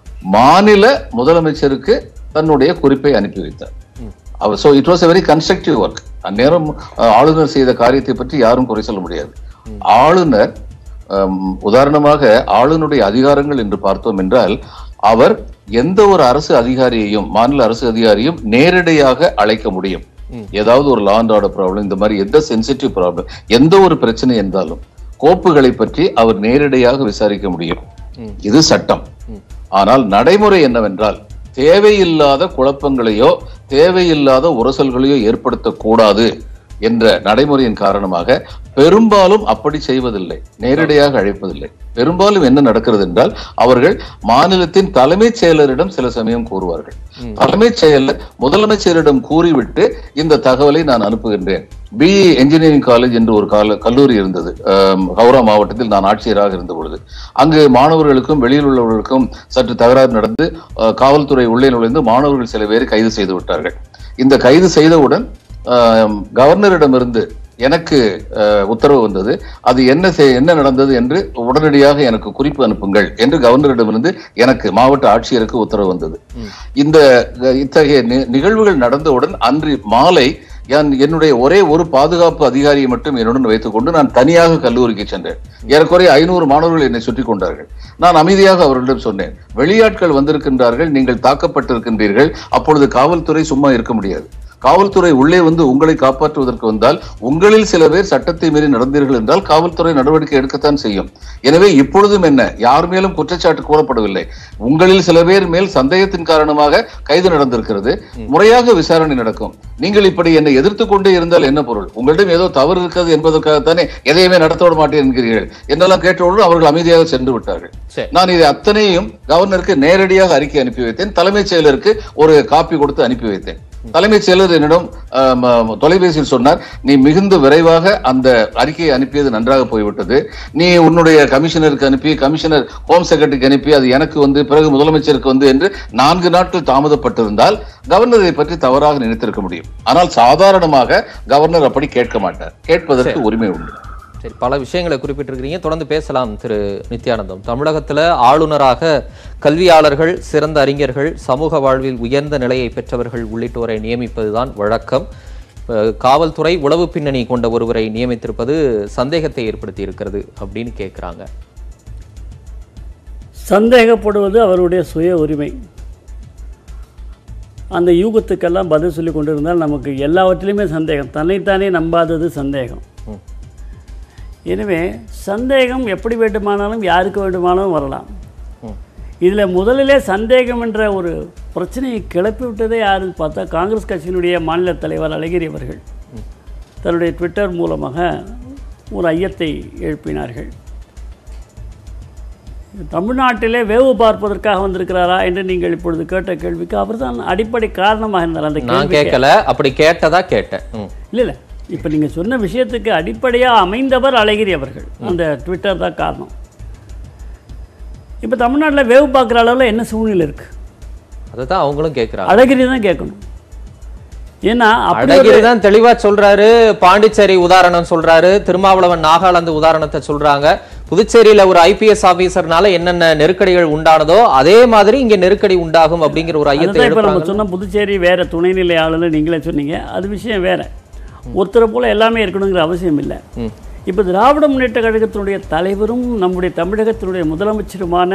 Speaker 4: மாநில முதலமைச்சருக்கு தன்னுடைய குறிப்பை அனுப்பி வைத்தார் அவர் so it was a very constructive work அந்நேரம் அஹ், ஆளுநர் செய்த காரியத்தை பற்றி யாரும் குறை சொல்ல முடியாது ஆளுநர் ஹம், உதாரணமாக ஆளுநருடைய அதிகாரங்கள் என்று பார்த்தோம் என்றால் அவர் எந்த ஒரு அரசு அதிகாரியையும் மாநில அரசு அதிகாரியும் நேரடியாக அழைக்க முடியும் ஏதாவது ஒரு லா அண்ட் ஆர்டர் ப்ராப்ளம் இந்த மாதிரி எந்த சென்சிட்டிவ் ப்ராப்ளம் எந்த ஒரு பிரச்சனை இருந்தாலும் கோப்புகளை பற்றி அவர் நேரடியாக விசாரிக்க முடியும் இது சட்டம் ஆனால் நடைமுறை என்னவென்றால் தேவையில்லாத குழப்பங்களையோ தேவையில்லாத உரசல்களையோ ஏற்படுத்தக்கூடாது என்ற நடைமுறையின் காரணமாக பெரும்பாலும் அப்படி செய்வதில்லை நேரடியாக அழைப்பதில்லை பெரும்பாலும் என்ன நடக்கிறது என்றால் அவர்கள் மாநிலத்தின் தலைமைச் செயலரிடம் சில சமயம் கூறுவார்கள் தலைமைச் செயலர் முதலமைச்சரிடம் கூறிவிட்டு இந்த தகவலை நான் அனுப்புகின்றேன் பி என்ஜினியரிங் காலேஜ் என்று ஒரு கால கல்லூரி இருந்தது ஆம், ஹவுரா மாவட்டத்தில் நான் ஆட்சியராக இருந்த பொழுது அங்கு மாணவர்களுக்கும் வெளியில் உள்ளவர்களுக்கும் சற்று தகராறு நடந்து அஹ், காவல்துறை உள்ளே நுழைந்து மாணவர்கள் சில பேரை கைது செய்து விட்டார்கள் இந்த கைது செய்தவுடன் ஆம், கவர்னரிடமிருந்து எனக்கு அஹ், உத்தரவு வந்தது அது என்ன செய்- என்ன நடந்தது என்று உடனடியாக எனக்கு குறிப்பு அனுப்புங்கள் என்று கவர்னரிடமிருந்து எனக்கு மாவட்ட ஆட்சியருக்கு உத்தரவு வந்தது இந்த அஹ், இத்தகைய நி- நிகழ்வுகள் நடந்தவுடன் அன்று மாலை என் என்னுடைய ஒரே ஒரு பாதுகாப்பு அதிகாரியை மட்டும் என்னுடன் வைத்துக் கொண்டு நான் தனியாக கல்லூரிக்கு சென்றேன் ஏறக்குறைய ஐநூறு மாணவர்கள் என்னை சுற்றி கொண்டார்கள் நான் அமைதியாக அவர்களிடம் சொன்னேன் வெளியாட்கள் வந்திருக்கின்றார்கள் நீங்கள் தாக்கப்பட்டிருக்கின்றீர்கள் அப்பொழுது காவல்துறை சும்மா இருக்க முடியாது காவல்துறை உள்ளே வந்து உங்களை காப்பாற்றுவதற்கு வந்தால் உங்களில் சில பேர் சட்டத்தை மீறி நடந்தீர்கள் என்றால் காவல்துறை நடவடிக்கை எடுக்கத்தான் செய்யும் எனவே இப்பொழுதும் என்ன யார் மேலும் குற்றச்சாட்டு கூறப்படவில்லை உங்களில் சில பேர் மேல் சந்தேகத்தின் காரணமாக கைது நடந்திருக்கிறது முறையாக விசாரணை நடக்கும் நீங்கள் இப்படி என்னை எதிர்த்து கொண்டே இருந்தால் என்ன பொருள் உங்களிடம் ஏதோ தவறு இருக்கிறது என்பதற்காகத்தானே எதையுமே நடத்த விட மாட்டேன் என்கிறீர்கள் என்றெல்லாம் கேட்டவுடன் அவர்கள் அமைதியாக சென்று விட்டார்கள்
Speaker 1: சரி.
Speaker 4: நான் இதை அத்தனையும் கவர்னருக்கு நேரடியாக அறிக்கை அனுப்பி வைத்தேன் தலைமைச் செயலருக்கு ஒரு காப்பி கொடுத்து அனுப்பி வைத்தேன் தலைமைச் செயலர் என்னிடம் ஆம், ஆம், தொலைபேசியில் சொன்னார் நீ மிகுந்த விரைவாக அந்த அறிக்கையை அனுப்பியது நன்றாக போய்விட்டது நீ உன்னுடைய கமிஷனருக்கு அனுப்பி கமிஷனர் ஹோம் செக்ரட்டரிக்கு அனுப்பி அது எனக்கு வந்து பிறகு முதலமைச்சருக்கு வந்து என்று நான்கு நாட்கள் தாமதப்பட்டிருந்தால் கவர்னர் இதை பற்றி தவறாக நினைத்திருக்க முடியும் ஆனால் சாதாரணமாக கவர்னர் அப்படி கேட்க மாட்டார் கேட்பதற்கு உரிமை உண்டு
Speaker 1: சரி பல விஷயங்களை குறிப்பிட்டிருக்கிறீங்க தொடர்ந்து பேசலாம் திரு நித்யானந்தம் தமிழகத்துல ஆளுநராக கல்வியாளர்கள் சிறந்த அறிஞர்கள் சமூக வாழ்வில் உயர்ந்த நிலையை பெற்றவர்கள் உள்ளிட்டோரை நியமிப்பதுதான் வழக்கம் அஹ், காவல்துறை உளவு பின்னணி கொண்ட ஒருவரை நியமித்திருப்பது சந்தேகத்தை ஏற்படுத்தி இருக்கிறது அப்படின்னு கேட்குறாங்க
Speaker 5: சந்தேகப்படுவது அவருடைய சுய உரிமை அந்த யூகத்துக்கெல்லாம் பதில் சொல்லி கொண்டிருந்தால் நமக்கு எல்லாவற்றிலுமே சந்தேகம் தன்னைத்தானே நம்பாதது சந்தேகம் எனவே சந்தேகம் எப்படி வேண்டுமானாலும் யாருக்கு வேண்டுமானாலும் வரலாம் இதில் முதலிலே சந்தேகம் என்ற ஒரு பிரச்சனையை கிளப்பி விட்டதே யாருன்னு பார்த்தா காங்கிரஸ் கட்சியினுடைய மாநில தலைவர் அழகிரி அவர்கள் தன்னுடைய ட்விட்டர் மூலமாக ஒரு ஐயத்தை எழுப்பினார்கள் தமிழ்நாட்டிலே வேவு பார்ப்பதற்காக வந்திருக்கிறாரா என்று நீங்கள் இப்பொழுது கேட்ட கேள்விக்கு அவர்தான் அடிப்படை காரணமாக இருந்தார் அந்த
Speaker 1: நான்
Speaker 5: கேள்வி
Speaker 1: கேட்கல அப்படி கேட்டதா கேட்டேன் ம்.
Speaker 5: இல்லை இல்லை இப்போ நீங்கள் சொன்ன விஷயத்துக்கு அடிப்படையாக அமைந்தவர் அழகிரி அவர்கள் அந்த ட்விட்டர் தான் காரணம் இப்போ தமிழ்நாட்டில் வேவு பார்க்குற அளவில் என்ன சூழ்நிலை இருக்குது
Speaker 1: அதுதான் அவங்களும் கேட்கிறாங்க
Speaker 5: அழகிரி தான் கேட்கணும் ஏன்னா அப்படி ஒரு-
Speaker 1: அழகிரி தான் தெளிவா சொல்றாரு பாண்டிச்சேரி உதாரணம் சொல்றாரு திருமாவளவன் நாகாலாந்து உதாரணத்தை சொல்றாங்க புதுச்சேரியில ஒரு ஐபிஎஸ் ஆபீசர்னால என்னென்ன நெருக்கடிகள் உண்டானதோ அதே மாதிரி இங்க நெருக்கடி உண்டாகும் அப்படிங்கிற ஒரு ஐயத்தை
Speaker 5: அதுதான் இப்போ நம்ம
Speaker 1: எழுப்புறாங்க
Speaker 5: சொன்ன புதுச்சேரி வேற துணைநிலை ஆளுநர் நீங்களே சொன்னீங்க அது விஷயம் வேற ஒருத்தரை போல எல்லாமே இருக்கணுங்கிற அவசியம் இல்லை
Speaker 1: ம்.
Speaker 5: இப்போ திராவிட முன்னேற்ற கழகத்தினுடைய தலைவரும் நம்முடைய தமிழகத்தினுடைய முதலமைச்சருமான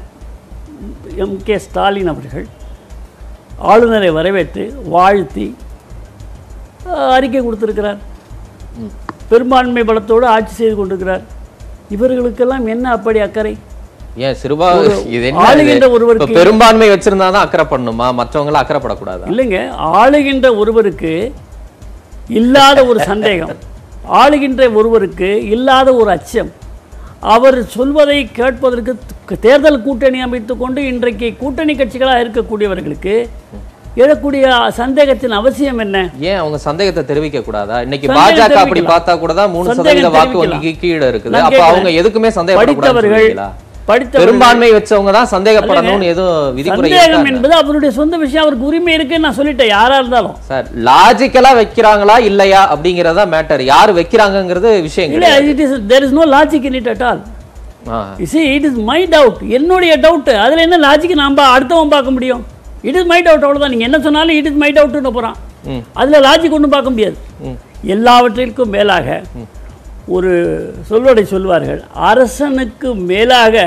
Speaker 5: எம் கே ஸ்டாலின் அவர்கள் ஆளுநரை வரவேற்று வாழ்த்தி அஹ், அறிக்கை கொடுத்திருக்கிறார் பெரும்பான்மை பலத்தோடு ஆட்சி செய்து கொண்டிருக்கிறார் இவர்களுக்கெல்லாம் என்ன அப்படி அக்கறை
Speaker 1: ஏன் சிறுபா இது என்ன
Speaker 5: ஆளுகின்ற
Speaker 1: இது?
Speaker 5: ஒருவருக்கு-
Speaker 1: இப்ப பெரும்பான்மை வச்சிருந்தா தான் அக்கறை பண்ணுமா மற்றவங்கள அக்கறைப்படக்கூடாதா
Speaker 5: இல்லைங்க ஆளுகின்ற ஒருவருக்கு இல்லாத ஒரு சந்தேகம் ஆளுகின்ற ஒருவருக்கு இல்லாத ஒரு அச்சம் அவர் சொல்வதை கேட்பதற்கு த- தேர்தல் கூட்டணி அமைத்துக் கொண்டு இன்றைக்கு கூட்டணி கட்சிகளாக இருக்கக்கூடியவர்களுக்கு எழக்கூடிய சந்தேகத்தின் அவசியம் என்ன
Speaker 1: ஏன் அவங்க சந்தேகத்தை தெரிவிக்க கூடாதா இன்னைக்கு
Speaker 5: சந்தேகம்
Speaker 1: பாஜக அப்படி
Speaker 5: தெரிவிக்கலாம்.
Speaker 1: பார்த்தா கூட தான் மூணு
Speaker 5: சந்தேகம்
Speaker 1: சதவீத வாக்கு
Speaker 5: தெரிவிக்கலாம்.
Speaker 1: வங்கி கீழே இருக்குது
Speaker 5: நான்
Speaker 1: அப்ப அவங்க
Speaker 5: கேட்கிறேன்.
Speaker 1: எதுக்குமே சந்தேகப்படக்கூடாதுன்னு
Speaker 5: படித்தவர்கள்
Speaker 1: சொல்றீங்களா?
Speaker 5: படித்தவர்கள்
Speaker 1: பெரும்பான்மை வச்சவங்க தான் சந்தேகப்படணும்னு எதுவும் விதிமுறை
Speaker 5: சந்தேகம்
Speaker 1: இருக்கா?
Speaker 5: என்பது அவருடைய சொந்த விஷயம் அவருக்கு உரிமை இருக்குன்னு நான் சொல்லிட்டேன் யாரா இருந்தாலும்
Speaker 1: சார் லாஜிக்கலா வைக்கிறாங்களா இல்லையா அப்படிங்கறதா மேட்டர் யார் வைக்கிறாங்கங்கிறது விஷயம்
Speaker 5: இல்லை
Speaker 1: கிடையாது
Speaker 5: it is there is no logic in it at all
Speaker 1: ஆ.
Speaker 5: See it is my doubt என்னுடைய டவுட் அதில் என்ன லாஜிக் நாம் அடுத்தவன் பார்க்க முடியும் இட் இஸ் மை டவுட் அவ்வளோதான் நீங்கள் என்ன சொன்னாலும் இட் இஸ் மை டவுட்னு போகிறான்
Speaker 1: ம்.
Speaker 5: அதில் லாஜிக் ஒன்றும் பார்க்க முடியாது
Speaker 1: ம்.
Speaker 5: எல்லாவற்றிற்கும் மேலாக ஒரு சொல்வடை சொல்வார்கள் அரசனுக்கு மேலாக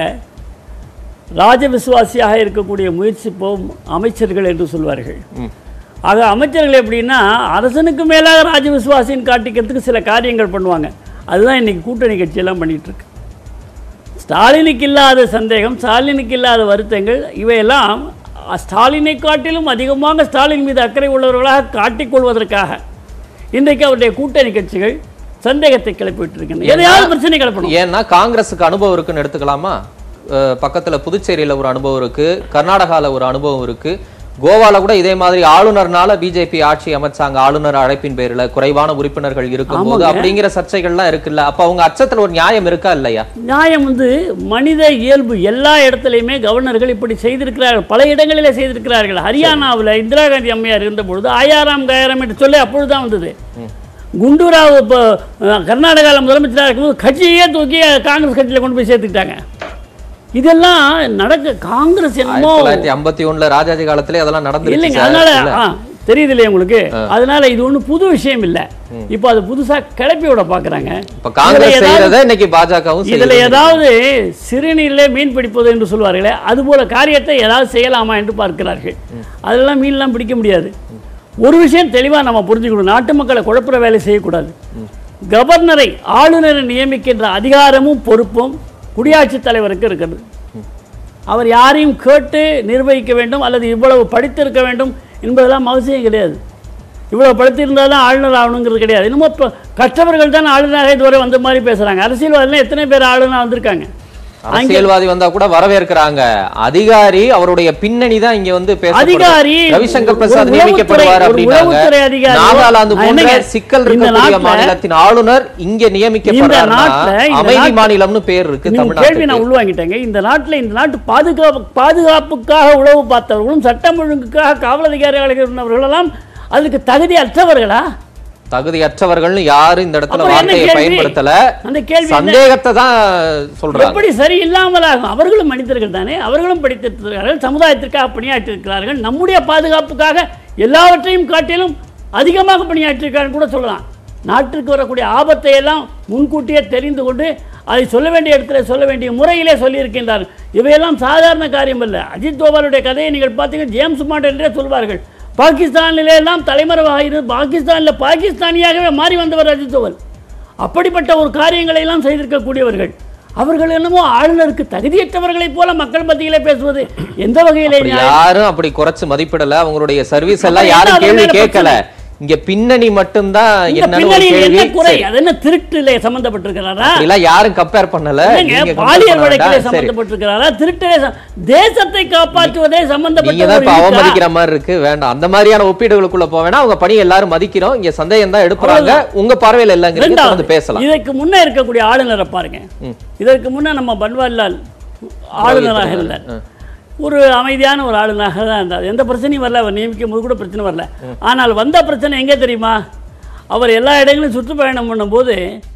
Speaker 5: ராஜ விசுவாசியாக இருக்கக்கூடிய முயற்சிப்போம் அமைச்சர்கள் என்று சொல்வார்கள் ஆக அமைச்சர்கள் எப்படின்னா அரசனுக்கு மேலாக ராஜ விசுவாசின்னு காட்டிக்கிறதுக்கு சில காரியங்கள் பண்ணுவாங்க அதுதான் இன்னைக்கு கூட்டணி கட்சியெல்லாம் பண்ணிட்டு இருக்கு ஸ்டாலினுக்கு இல்லாத சந்தேகம் ஸ்டாலினுக்கு இல்லாத வருத்தங்கள் இவையெல்லாம் ஸ்டாலினை காட்டிலும் அதிகமாக ஸ்டாலின் மீது அக்கறை உள்ளவர்களாக காட்டிக்கொள்வதற்காக இன்றைக்கு அவருடைய கூட்டணி கட்சிகள் சந்தேகத்தை கிளப்பி விட்டிருக்கின்றன எதையாவது பிரச்சனை கிளப்பணும்
Speaker 1: ஏன்னா காங்கிரஸுக்கு அனுபவம் இருக்குன்னு எடுத்துக்கலாமா அஹ் பக்கத்துல புதுச்சேரியில ஒரு அனுபவம் இருக்கு கர்நாடகால ஒரு அனுபவம் இருக்கு கோவால கூட இதே மாதிரி ஆளுநர்னால பிஜேபி ஆட்சி அமைச்சாங்க ஆளுநர் அழைப்பின் பேர்ல குறைவான உறுப்பினர்கள் இருக்கும்போது
Speaker 5: ஆமாங்க.
Speaker 1: அப்படிங்கிற சர்ச்சைகள்லாம் இருக்குல்ல அப்ப அவங்க அச்சத்துல ஒரு நியாயம் இருக்கா இல்லையா
Speaker 5: நியாயம் வந்து மனித இயல்பு எல்லா இடத்துலையுமே கவர்னர்கள் இப்படி செய்திருக்கிறார்கள் பல இடங்களிலே செய்திருக்கிறார்கள் ஹரியானாவில் இந்திரா காந்தி அம்மையார் இருந்த பொழுது ஆயாராம் கயாராம் என்று சொல்லி அப்பொழுதுதான் வந்தது குண்டுராவ் இப்போ கர்நாடகாவில் முதலமைச்சராக இருக்கும்போது கட்சியே தூக்கி காங்கிரஸ் கட்சியில் கொண்டு போய் சேர்த்துக்கிட்டாங்க இதெல்லாம் நடக்க காங்கிரஸ்
Speaker 1: ஆயிரத்தி
Speaker 5: என்னமோ
Speaker 1: தொள்ளாயிரத்தி ஐம்பத்தி ஒண்ணுல ராஜாஜி காலத்துல அதெல்லாம் நடந்துருச்சு
Speaker 5: இல்லைங்க
Speaker 1: சார்.
Speaker 5: அதனால
Speaker 1: இல்ல.
Speaker 5: ஆ, தெரியுது இல்லையா உங்களுக்கு அதனால இது ஒன்றும் புது விஷயம் இல்லை இப்போ அது புதுசா கிளப்பி விட பார்க்குறாங்க
Speaker 1: இப்ப காங்கிரஸ் செய்யறத இன்னைக்கு பாஜகவும்
Speaker 5: இதுல ஏதாவது சிறுநீரிலே மீன் பிடிப்பது என்று சொல்வார்களே அதுபோல காரியத்தை ஏதாவது செய்யலாமா என்று பார்க்கிறார்கள் அதெல்லாம் மீன்லாம் பிடிக்க முடியாது ஒரு விஷயம் தெளிவா நம்ம புரிஞ்சுக்கணும் நாட்டு மக்களை குழப்புற வேலை செய்யக்கூடாது கவர்னரை ஆளுநரை நியமிக்கின்ற அதிகாரமும் பொறுப்பும் குடியாட்சித் தலைவருக்கு இருக்கிறது அவர் யாரையும் கேட்டு நிர்வகிக்க வேண்டும் அல்லது இவ்வளவு படித்திருக்க வேண்டும் என்பதெல்லாம் அவசியம் கிடையாது இவ்வளவு படித்திருந்தால் தான் ஆளுநர் ஆகணுங்கிறது கிடையாது இன்னமும் இப்போ கற்றவர்கள் தான் ஆளுநராக இதுவரை வந்த மாதிரி பேசுறாங்க அரசியல்வாதிகள் எத்தனை பேர் ஆளுநர் வந்திருக்காங்க
Speaker 1: அரசியல்வாதி வந்தா கூட வரவேற்கிறாங்க அதிகாரி அவருடைய பின்னணி தான் இங்க வந்து பேசப்படுது.
Speaker 5: அதிகாரி
Speaker 1: ரவிசங்கர்
Speaker 5: ஒரு
Speaker 1: பிரசாத்
Speaker 5: உளவுத்துறை-
Speaker 1: நியமிக்கப்படுவார்
Speaker 5: ஒரு
Speaker 1: அப்படின்னாங்க
Speaker 5: உளவுத்துறை அதிகாரி
Speaker 1: நாகாலாந்து
Speaker 5: நான்
Speaker 1: போன்ற
Speaker 5: என்னங்க,
Speaker 1: சிக்கல்
Speaker 5: இந்த
Speaker 1: இருக்கக்கூடிய
Speaker 5: நாட்டுல-
Speaker 1: மாநிலத்தின் ஆளுநர் இங்க நியமிக்கப்படுறாருன்னா
Speaker 5: நாட்டுல, இந்த
Speaker 1: அமைதி
Speaker 5: நாட்டுல-
Speaker 1: மாநிலம்னு பேர் இருக்கு
Speaker 5: நீங்க கேள்வி
Speaker 1: தமிழ்நாட்டுக்கு
Speaker 5: நான் உள்வாங்கிட்டேங்க இந்த நாட்டில் இந்த நாட்டு பாதுகாப்பு பாதுகாப்புக்காக உளவு பார்த்தவர்களும் சட்டம் ஒழுங்குக்காக காவல் அதிகாரிகளாக இருந்தவர்களெல்லாம் அதுக்கு தகுதி அற்றவர்களா
Speaker 1: தகுதியற்றவர்கள்னு யாரும் இந்த இடத்துல
Speaker 5: அப்புறம் என்ன
Speaker 1: வார்த்தையை
Speaker 5: கேள்வி?
Speaker 1: பயன்படுத்தல
Speaker 5: அந்த கேள்வி என்ன?
Speaker 1: சந்தேகத்தை தான் சொல்றாங்க
Speaker 5: எப்படி சரி இல்லாமலாகும் அவர்களும் மனிதர்கள் தானே அவர்களும் படித்திருக்கிறார்கள் சமுதாயத்திற்காக பணியாற்றியிருக்கிறார்கள் நம்முடைய பாதுகாப்புக்காக எல்லாவற்றையும் காட்டிலும் அதிகமாக பணியாற்றியிருக்கார்கள் கூட சொல்லலாம் நாட்டிற்கு வரக்கூடிய ஆபத்தை எல்லாம் முன்கூட்டியே தெரிந்து கொண்டு அதை சொல்ல வேண்டிய இடத்துல சொல்ல வேண்டிய முறையிலே சொல்லியிருக்கின்றார் இவையெல்லாம் சாதாரண காரியம் அல்ல அஜித் தோவலுடைய கதையை நீங்கள் பார்த்தீங்கன்னா ஜேம்ஸ் பாண்ட் என்றே சொல்வார்கள் பாகிஸ்தானிலே எல்லாம் தலைமறைவாக இருந்து பாகிஸ்தானில் பாகிஸ்தானியாகவே மாறி வந்தவர் அஜித் தோவல் அப்படிப்பட்ட ஒரு காரியங்களை எல்லாம் செய்திருக்கக்கூடியவர்கள் அவர்கள் என்னமோ ஆளுநருக்கு தகுதியற்றவர்களைப் போல மக்கள் மத்தியிலே பேசுவது எந்த வகையிலே
Speaker 1: அப்படி
Speaker 5: நியாயம்?
Speaker 1: யாரும் அப்படி குறைச்சு மதிப்பிடல அவங்களுடைய சர்வீஸ் எல்லாம்
Speaker 5: அப்ப
Speaker 1: யாரும்
Speaker 5: என்ன
Speaker 1: கேள்வி
Speaker 5: அதனால
Speaker 1: கேட்கல இங்க பின்னணி மட்டும்தான்
Speaker 5: இந்த
Speaker 1: என்னன்னு ஒரு
Speaker 5: பின்னணியில்
Speaker 1: கேள்வி
Speaker 5: என்ன குறை
Speaker 1: சரி.
Speaker 5: அது என்ன திருட்டிலே சம்பந்தப்பட்டிருக்கிறாரா
Speaker 1: அப்படிலாம் யாரும் கம்பேர் பண்ணல
Speaker 5: இல்லைங்க,
Speaker 1: நீங்க compare
Speaker 5: பாலியல்
Speaker 1: பண்ண
Speaker 5: வழக்கிலே
Speaker 1: வேண்டாம். சரி.
Speaker 5: சம்பந்தப்பட்டிருக்கிறாரா திருட்டிலே சம்- தேசத்தை காப்பாற்றுவதே சம்பந்தப்பட்ட
Speaker 1: நீங்க தான்
Speaker 5: ஒரு
Speaker 1: இப்ப
Speaker 5: இருக்கா?
Speaker 1: அவமதிக்கிற மாதிரி இருக்கு வேண்டாம் அந்த மாதிரியான ஒப்பீடுகளுக்குள்ள போக வேணாம் அவங்க பணி எல்லாரும் மதிக்கிறோம் இங்க சந்தேகம் தான் எடுப்புறாங்க உங்க பார்வையில இல்லைங்கிறீங்க
Speaker 5: ரெண்டாவது,
Speaker 1: தொடர்ந்து பேசலாம்
Speaker 5: இதற்கு முன்னே இருக்கக்கூடிய ஆளுநரை பாருங்க இதற்கு முன்னே நம்ம பன்வாரிலால் ஆளுநராக இருந்தார் ஒரு அமைதியான ஒரு ஆளுநராக தான் இருந்தார் எந்த பிரச்சனையும் வரல அவர் நியமிக்கும் போது கூட பிரச்சனை வரல ஆனால் வந்த பிரச்சனை எங்கே தெரியுமா அவர் எல்லா இடங்களிலும் சுற்றுப்பயணம் பண்ணும்போது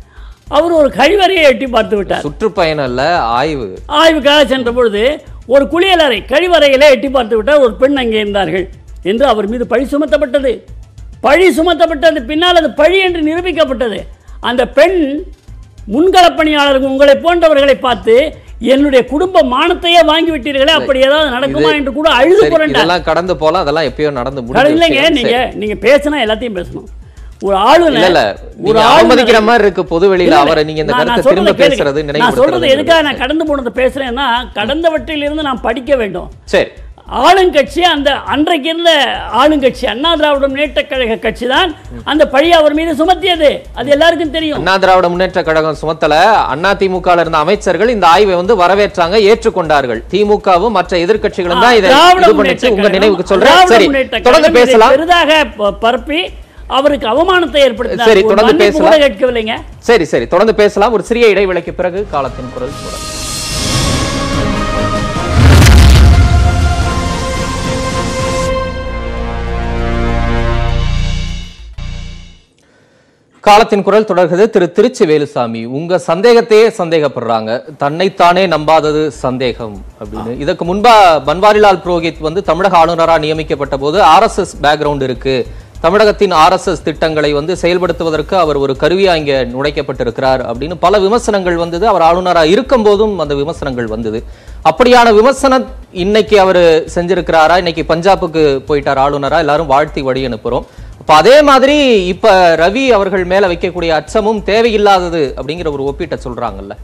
Speaker 5: அவர் ஒரு கழிவறையை எட்டி பார்த்து விட்டார்
Speaker 1: சுற்றுப்பயணம் இல்ல ஆய்வு
Speaker 5: ஆய்வுக்காக சென்ற பொழுது ஒரு குளியலறை கழிவறையிலே எட்டி பார்த்து விட்டார் ஒரு பெண் அங்கே இருந்தார்கள் என்று அவர் மீது பழி சுமத்தப்பட்டது பழி சுமத்தப்பட்டது பின்னால் அது பழி என்று நிரூபிக்கப்பட்டது அந்த பெண் முன்களப் பணியாளர்கள் உங்களை போன்றவர்களை பார்த்து என்னுடைய குடும்ப மானத்தையே வாங்கி விட்டீர்களே அப்படி ஏதாவது நடக்குமா
Speaker 1: இது-
Speaker 5: என்று கூட அழுது
Speaker 1: சரி,
Speaker 5: புரண்டார்
Speaker 1: இதெல்லாம் கடந்து போலாம் அதெல்லாம் எப்பயோ நடந்து
Speaker 5: கடை
Speaker 1: முடிஞ்ச
Speaker 5: இல்லைங்க
Speaker 1: விஷயம்.
Speaker 5: நீங்க
Speaker 1: சரி.
Speaker 5: நீங்க பேசினா எல்லாத்தையும் பேசணும் ஒரு
Speaker 1: இல்ல
Speaker 5: ஆளுநர்
Speaker 1: இல்ல
Speaker 5: ஒரு
Speaker 1: நீங்க
Speaker 5: ஆளுநரை-
Speaker 1: அவமதிக்கிற மாதிரி இருக்கு பொது வெளியில
Speaker 5: இல்ல,
Speaker 1: அவரை நீங்க இந்த
Speaker 5: நான்
Speaker 1: கருத்தை
Speaker 5: சொல்றதை
Speaker 1: திரும்ப
Speaker 5: கேளுங்க.
Speaker 1: பேசுறது
Speaker 5: நான் சொல்றது எதுக்காக நான்
Speaker 1: நினைவு
Speaker 5: கடந்து போனதை பேசுறேன்னா கடந்தவற்றில் இருந்து நாம் படிக்க வேண்டும்
Speaker 1: சரி
Speaker 5: ஆளுங்கட்சி அந்த அன்றைக்கு இருந்த ஆளுங்கட்சி அண்ணா திராவிட முன்னேற்ற கழக கட்சி தான் அந்த பழி அவர் மீது சுமத்தியது அது எல்லாருக்கும் தெரியும்
Speaker 1: அண்ணா திராவிட முன்னேற்ற கழகம் சுமத்தல அண்ணா திமுக இருந்த அமைச்சர்கள் இந்த ஆய்வை வந்து வரவேற்றாங்க ஏற்றுக்கொண்டார்கள் திமுகவும் மற்ற எதிர்க்கட்சிகளும் தான் இதை
Speaker 5: திராவிட
Speaker 1: இது
Speaker 5: முன்னேற்ற
Speaker 1: பண்ணிச்சு உங்க
Speaker 5: கழகம்,
Speaker 1: நினைவுக்கு சொல்றேன்
Speaker 5: திராவிட
Speaker 1: சரி
Speaker 5: முன்னேற்ற
Speaker 1: தொடர்ந்து
Speaker 5: கழகம் இதை
Speaker 1: பேசலாம்
Speaker 5: பெரிதாக ப- பரப்பி அவருக்கு அவமானத்தை ஏற்படுத்தினார்
Speaker 1: சரி,
Speaker 5: ஒரு
Speaker 1: தொடர்ந்து
Speaker 5: மன்னிப்பு கூட
Speaker 1: பேசலாம்.
Speaker 5: கேட்கவில்லைங்க
Speaker 1: சரி சரி தொடர்ந்து பேசலாம் ஒரு சிறிய இடைவேளைக்கு பிறகு காலத்தின் குரல் தொடரும் காலத்தின் குரல் தொடர்கிறது திரு திருச்சி வேலுசாமி உங்க சந்தேகத்தையே சந்தேகப்படுறாங்க தன்னைத்தானே நம்பாதது சந்தேகம் அப்படின்னு இதற்கு முன்பா பன்வாரிலால் புரோஹித் வந்து தமிழக ஆளுநரா நியமிக்கப்பட்ட போது ஆர்எஸ்எஸ் பேக்ரவுண்ட் இருக்கு தமிழகத்தின் ஆர்எஸ்எஸ் திட்டங்களை வந்து செயல்படுத்துவதற்கு அவர் ஒரு கருவியா இங்க நுழைக்கப்பட்டிருக்கிறார் அப்படின்னு பல விமர்சனங்கள் வந்தது அவர் ஆளுநரா இருக்கும் போதும் அந்த விமர்சனங்கள் வந்தது அப்படியான விமர்சனம் இன்னைக்கு அவர் செஞ்சிருக்கிறாரா இன்னைக்கு பஞ்சாபுக்கு போயிட்டார் ஆளுநரா எல்லாரும் வாழ்த்தி வழி அனுப்புறோம் அப்ப அதே மாதிரி இப்ப ரவி அவர்கள் மேல வைக்கக்கூடிய அச்சமும் தேவையில்லாதது அப்படிங்கிற ஒரு ஒப்பீட்டை சொல்றாங்கல்ல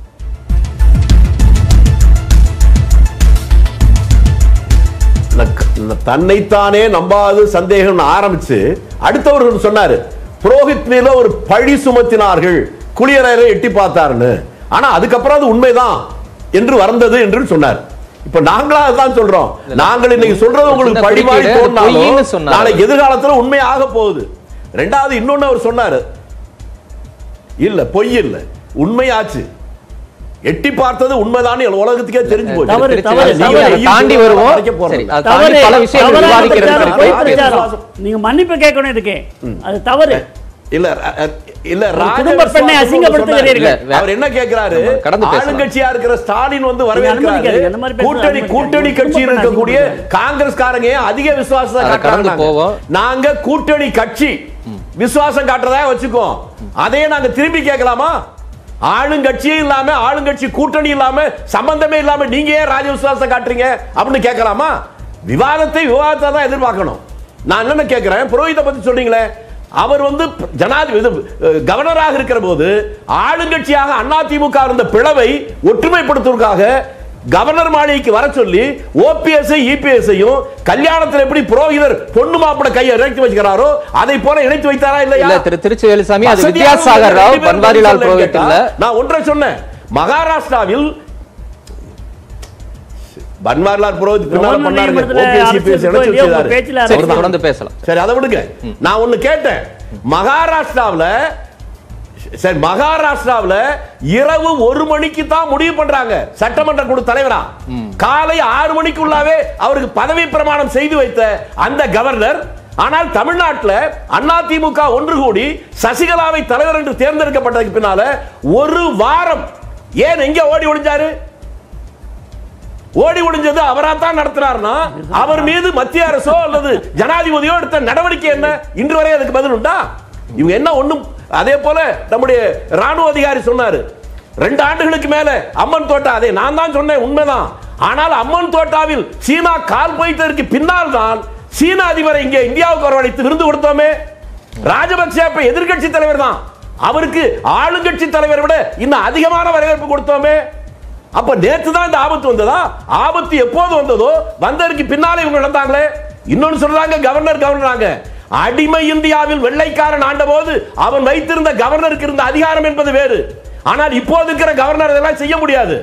Speaker 2: இந்த க- இந்த தன்னைத்தானே நம்பாது சந்தேகம்னு ஆரம்பிச்சு அடுத்தவர் சொன்னாரு புரோஹித் மீது ஒரு பழி சுமத்தினார்கள் குளியறையில எட்டி பார்த்தாருன்னு ஆனா அதுக்கப்புறம் அது உண்மைதான் என்று வந்தது என்று சொன்னார் இப்ப நாங்களா அதுதான் சொல்றோம் நாங்கள் இன்னைக்கு சொல்றது உங்களுக்கு
Speaker 1: சின்ன
Speaker 2: பழி மாதிரி
Speaker 1: குறுக்கீடு, அது பொய்ன்னு
Speaker 2: தோணினாலும்
Speaker 1: சொன்னாரு.
Speaker 2: நாளைக்கு எதிர்காலத்துல உண்மையாக போகுது ரெண்டாவது இன்னொன்னு அவர் சொன்னாரு இல்ல பொய் இல்ல உண்மையாச்சு எட்டி பார்த்தது உண்மைதான் உலகத்துக்கே தெரிஞ்சு போச்சு
Speaker 5: தவறு,
Speaker 1: திருச்சி
Speaker 5: தவறு,
Speaker 1: வேலுசாமி,
Speaker 5: தவறு.
Speaker 1: அதை தாண்டி வருவோம் சரி அதை தாண்டி
Speaker 5: தவறு,
Speaker 1: பல விஷயங்கள்
Speaker 5: தவறான
Speaker 1: விவாதிக்கிறதுக்கு
Speaker 5: பிரச்சாரம்,
Speaker 1: இருக்கு.
Speaker 5: பொய்
Speaker 1: ஓகே.
Speaker 5: பிரச்சாரம். நீங்க மன்னிப்பு கேட்கணும் இதுக்கு அது தவறு
Speaker 2: இல்ல அ- அ- இல்ல ராஜ
Speaker 5: குடும்ப பெண்ணை
Speaker 2: விசுவாசம்னு
Speaker 5: அசிங்கப்படுத்துகிறீர்கள்.
Speaker 2: சொன்னாரு. அவர் என்ன கேக்குறாரு
Speaker 1: நம்ம கடந்து பேசலாம்.
Speaker 2: ஆளுங்கட்சியா இருக்கிற ஸ்டாலின் வந்து
Speaker 5: அனுமதிக்காதீங்க.
Speaker 2: வரவேற்கிறாரு
Speaker 5: அந்த மாதிரி பேசுறது
Speaker 2: கூட்டணி
Speaker 5: அனுமதிக்காதீங்க.
Speaker 2: கூட்டணி
Speaker 5: குடும்ப
Speaker 2: கட்சியில்
Speaker 5: பெண்ணை
Speaker 2: இருக்கக்கூடிய
Speaker 5: அசிங்கப்படுத்துறது.
Speaker 2: காங்கிரஸ்காரங்க ஏன் அதிக விசுவாசத்தை
Speaker 1: அதை கடந்து
Speaker 2: காட்டுறாங்க
Speaker 1: போவோம்.
Speaker 2: நாங்க கூட்டணி கட்சி விசுவாசம் காட்டுறதா வச்சுக்கோ அதையே நாங்க திரும்பி கேட்கலாமா ஆளுங்கட்சியே இல்லாம ஆளுங்கட்சி கூட்டணி இல்லாம சம்பந்தமே இல்லாம நீங்க ஏன் ராஜ விசுவாசம் காட்டுறீங்க அப்படின்னு கேட்கலாமா விவாதத்தை விவாதத்தை தான் எதிர்பார்க்கணும் நான் என்னென்ன கேட்கிறேன் புரோஹித பத்தி சொல்றீங்களே அவர் வந்து ஜனாதிபதி அஹ், கவர்னராக இருக்கிற போது ஆளுங்கட்சியாக அதிமுக இருந்த பிளவை ஒற்றுமைப்படுத்துவதற்காக கவர்னர் மாளிகைக்கு வர சொல்லி ஓபிஎஸ் இபிஎஸ்ஐயும் கல்யாணத்தில் எப்படி புரோகிதர் பொண்ணு மாப்பிள கையை இணைத்து வச்சுக்கிறாரோ அதை போல இணைத்து வைத்தாரா இல்லையா
Speaker 1: இல்ல திரு திருச்சி வேலுசாமி அது
Speaker 2: வசதியாக
Speaker 1: வித்யாசாகர்
Speaker 2: உள்ள
Speaker 1: ராவ்
Speaker 2: ரெண்டு பேரும்
Speaker 1: பன்வாரிலால்
Speaker 2: பதில்
Speaker 1: புரோஹித்
Speaker 2: கேட்டா,
Speaker 1: இல்ல
Speaker 2: நான் ஒன்றை சொன்னேன் மகாராஷ்டிராவில் பன்வாரிலால் புரோஹித் பின்னால
Speaker 5: கவர்னர்
Speaker 2: பண்ணாருங்க
Speaker 5: நியமனத்துல
Speaker 2: OPS,
Speaker 5: அரசியல்
Speaker 2: இணைச்சு
Speaker 5: இல்லையோ, உங்க
Speaker 2: வச்சிருந்தாரு.
Speaker 5: பேச்சுல
Speaker 1: சரி
Speaker 5: அரசியல்
Speaker 1: தொடர்ந்து பேசலாம்
Speaker 2: சரி அதை விடுங்க நான் ஒண்ணு கேட்டேன் மகாராஷ்டிராவுல சரி மகாராஷ்டிராவுல இரவு ஒரு மணிக்கு தான் முடிவு பண்றாங்க சட்டமன்ற குழு தலைவரா காலை ஆறு மணிக்குள்ளாவே அவருக்கு பதவி பிரமாணம் செய்து வைத்த அந்த கவர்னர் ஆனால் தமிழ்நாட்டில் அதிமுக ஒன்று கூடி சசிகலாவை தலைவர் என்று தேர்ந்தெடுக்கப்பட்டதுக்கு பின்னால ஒரு வாரம் ஏன் எங்க ஓடி ஒளிஞ்சாரு ஓடி ஒளிஞ்சது அவரா தான் நடத்தினார்னா அவர் மீது மத்திய அரசோ அல்லது ஜனாதிபதியோ எடுத்த நடவடிக்கை என்ன இன்று வரை அதுக்கு பதில் உண்டா இவங்க என்ன ஒண்ணும் அதே போல நம்முடைய ராணுவ அதிகாரி சொன்னாரு ரெண்டு ஆண்டுகளுக்கு மேல அம்மன் தோட்டா அதை நான் தான் சொன்னேன் உண்மைதான் ஆனால் அம்மன் தோட்டாவில் சீனா கால் வைத்ததற்கு பின்னால் தான் சீன அதிபரை இங்கே இந்தியாவுக்கு வரவழைத்து விருந்து கொடுத்தோமே ராஜபக்சே அப்ப எதிர்க்கட்சி தலைவர் தான் அவருக்கு ஆளுங்கட்சி தலைவரை விட இன்னும் அதிகமான வரவேற்பு கொடுத்தோமே அப்ப நேத்து தான் இந்த ஆபத்து வந்ததா ஆபத்து எப்போது வந்ததோ வந்ததற்கு பின்னாலே இவங்க நடந்தாங்களே இன்னொன்னு சொல்றாங்க கவர்னர் கவர்னராங்க அடிமை இந்தியாவில் வெள்ளைக்காரன் ஆண்டபோது அவன் வைத்திருந்த கவர்னருக்கு இருந்த அதிகாரம் என்பது வேறு ஆனால் இப்போது இருக்கிற கவர்னர் இதெல்லாம் செய்ய முடியாது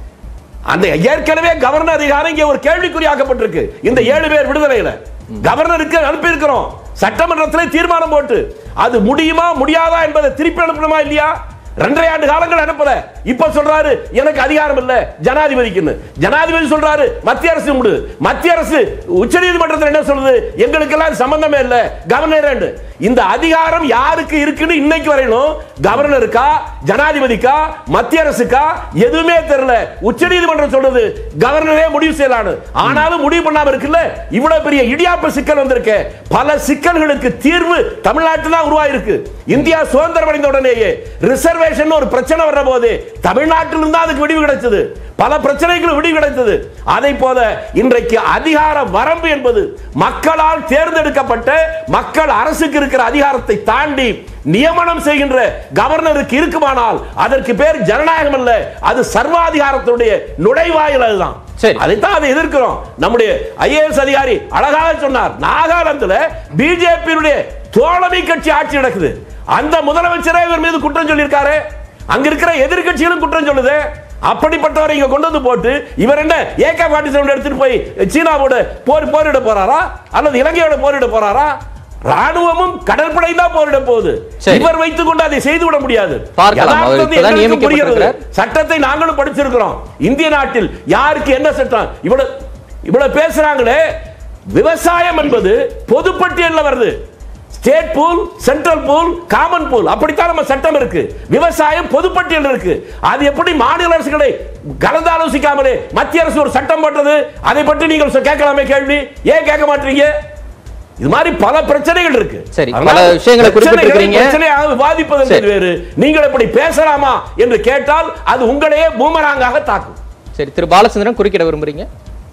Speaker 2: அந்த ஏற்கனவே கவர்னர் அதிகாரம் இங்கே ஒரு கேள்விக்குறியாக்கப்பட்டிருக்கு இந்த ஏழு பேர் விடுதலையில கவர்னருக்கு அனுப்பி இருக்கிறோம் சட்டமன்றத்திலே தீர்மானம் போட்டு அது முடியுமா முடியாதா என்பதை திருப்பி அனுப்பணுமா இல்லையா ரெண்டரை ஆண்டு காலங்கள் அனுப்பல இப்ப சொல்றாரு எனக்கு அதிகாரம் இல்ல ஜனாதிபதிக்குன்னு ஜனாதிபதி சொல்றாரு மத்திய அரசு முடு மத்திய அரசு உச்சநீதிமன்றத்தில் என்ன சொல்லுது எங்களுக்கு எல்லாம் சம்பந்தமே இல்ல கவர்னர் இந்த அதிகாரம் யாருக்கு இருக்குன்னு இன்னைக்கு வரையிலும் கவர்னருக்கா ஜனாதிபதிக்கா மத்திய அரசுக்கா எதுவுமே தெரியல உச்சநீதிமன்றம் சொல்றது கவர்னரே முடிவு செய்யலான்னு ஆனாலும் முடிவு பண்ணாம இருக்குல்ல இவ்வளவு பெரிய இடியாப்ப சிக்கல் வந்திருக்கு பல சிக்கல்களுக்கு தீர்வு தமிழ்நாட்டில் தான் உருவாயிருக்கு இந்தியா சுதந்திரம் அடைந்த உடனேயே ரிசர்வேஷன் ஒரு பிரச்சனை வர்ற போது தமிழ்நாட்டில் இருந்தா அதுக்கு விடிவு கிடைச்சது பல பிரச்சனைகளும் விடிவு கிடைத்தது அதை போல இன்றைக்கு அதிகார வரம்பு என்பது மக்களால் தேர்ந்தெடுக்கப்பட்ட மக்கள் அரசுக்கு இருக்கிற அதிகாரத்தை தாண்டி நியமனம் செய்கின்ற கவர்னருக்கு இருக்குமானால் அதற்கு பேர் ஜனநாயகம் அல்ல அது சர்வாதிகாரத்துடைய நுழைவாயில் அதுதான்
Speaker 1: சரி.
Speaker 2: அதைத்தான் அதை எதிர்க்கிறோம் நம்முடைய ஐஏஎஸ் அதிகாரி அழகாக சொன்னார் நாகாலாந்துல பிஜேபியினுடைய தோழமை கட்சி ஆட்சி நடக்குது அந்த முதலமைச்சரே இவர் மீது குற்றம் சொல்லியிருக்காரு அங்க இருக்கிற எதிர்க்கட்சிகளும் குற்றம் சொல்லுது அப்படிப்பட்டவரை இங்க கொண்டு வந்து போட்டு இவர் என்ன ஏகே ஃபார்ட்டி செவன் எடுத்துட்டு போய் சீனாவோட போர் போரிட போறாரா அல்லது இலங்கையோட போரிட போறாரா ராணுவமும் கடற்படை தான் போரிட போகுது
Speaker 1: சரி.
Speaker 2: இவர் வைத்துக் கொண்டு அதை செய்து விட முடியாது
Speaker 1: பார்க்கலாம். அவர்
Speaker 2: யதார்த்தம்
Speaker 1: இப்பதான்
Speaker 2: எங்களுக்கு புரிகிறது.
Speaker 1: நியமிக்கப்பட்டிருக்கிறார்.
Speaker 2: சட்டத்தை நாங்களும் படிச்சிருக்கிறோம் இந்திய நாட்டில் யாருக்கு என்ன சட்டம் இவ்வளவு இவ்வளவு பேசுறாங்களே விவசாயம் என்பது பொதுப்பட்டியல்ல வருது state pool central pool common pool அப்படித்தான் நம்ம சட்டம் இருக்கு விவசாயம் பொதுப்பட்டியல் இருக்கு அது எப்படி மாநில அரசுகளை கலந்து ஆலோசிக்காமலே மத்திய அரசு ஒரு சட்டம் போட்டது அதை பற்றி நீங்கள் சொ- கேட்கலாமே கேள்வி ஏன் கேட்க மாட்டீங்க இது மாதிரி பல பிரச்சனைகள் இருக்கு
Speaker 1: சரி,
Speaker 2: அதனால
Speaker 1: பல விஷயங்களை குறிப்பிட்டிருக்கிறீங்க.
Speaker 2: பிரச்சனையாக விவாதிப்பது என்பது
Speaker 1: சரி.
Speaker 2: வேறு நீங்கள் இப்படி பேசலாமா என்று கேட்டால் அது உங்களையே பூமராங்காக தாக்கும்
Speaker 1: சரி திரு பாலச்சந்திரன் குறுக்கிட விரும்புறீங்க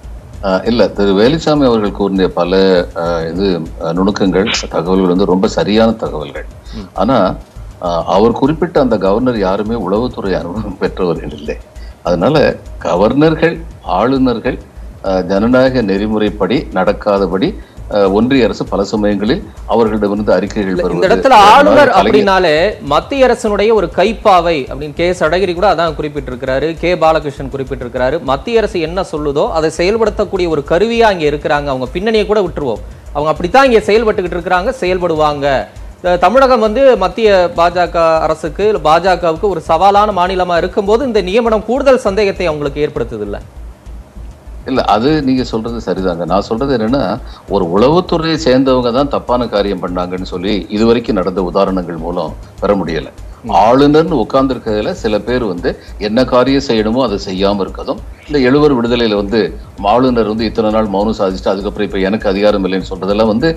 Speaker 4: ஆஹ் இல்ல திரு வேலுச்சாமி அவர்கள் கூறிய பல ஆஹ் இது ஆஹ் நுணுக்கங்கள் தகவல்கள் வந்து ரொம்ப சரியான தகவல்கள் ஆனா ஆஹ் அவர் குறிப்பிட்ட அந்த கவர்னர் யாருமே உளவுத்துறை அனுபவம் பெற்றவர்கள் இல்லை அதனால கவர்னர்கள் ஆளுநர்கள் ஆஹ் ஜனநாயக நெறிமுறைப்படி நடக்காதபடி ஆஹ் ஒன்றிய அரசு பல சமயங்களில் அவர்களிடமிருந்து அறிக்கைகள்
Speaker 1: இந்த
Speaker 4: பெறுவது
Speaker 1: இடத்துல
Speaker 4: அதனால
Speaker 1: ஆளுநர்
Speaker 4: கலைஞர்
Speaker 1: அப்படின்னாலே மத்திய அரசனுடைய ஒரு கைப்பாவை அப்படின்னு கே எஸ் அழகிரி கூட அதான் குறிப்பிட்டிருக்கிறாரு கே பாலகிருஷ்ணன் குறிப்பிட்டிருக்கிறாரு மத்திய அரசு என்ன சொல்லுதோ அதை செயல்படுத்தக்கூடிய ஒரு கருவியா இங்க இருக்கிறாங்க அவங்க பின்னணியை கூட விட்டுருவோம் அவங்க அப்படித்தான் இங்க செயல்பட்டுக்கிட்டு இருக்கிறாங்க செயல்படுவாங்க இந்த தமிழகம் வந்து மத்திய பாஜக அரசுக்கு இல்ல பாஜகவுக்கு ஒரு சவாலான மாநிலமா இருக்கும்போது இந்த நியமனம் கூடுதல் சந்தேகத்தை அவங்களுக்கு ஏற்படுத்துது இல்ல
Speaker 4: இல்ல அது நீங்க சொல்றது சரிதாங்க நான் சொல்றது என்னன்னா ஒரு உளவுத்துறையை சேர்ந்தவங்க தான் தப்பான காரியம் பண்ணாங்கன்னு சொல்லி இதுவரைக்கும் நடந்த உதாரணங்கள் மூலம் பெற முடியல ஆளுநர்னு உட்கார்ந்துருக்கிறதுல சில பேர் வந்து என்ன காரியம் செய்யணுமோ அதை செய்யாம இருக்கதும் இந்த எழுவர் விடுதலையில வந்து ஆளுநர் வந்து இத்தனை நாள் மௌனம் சாதிச்சுட்டு அதுக்கப்புறம் இப்ப எனக்கு அதிகாரம் இல்லைன்னு சொல்றதெல்லாம் வந்து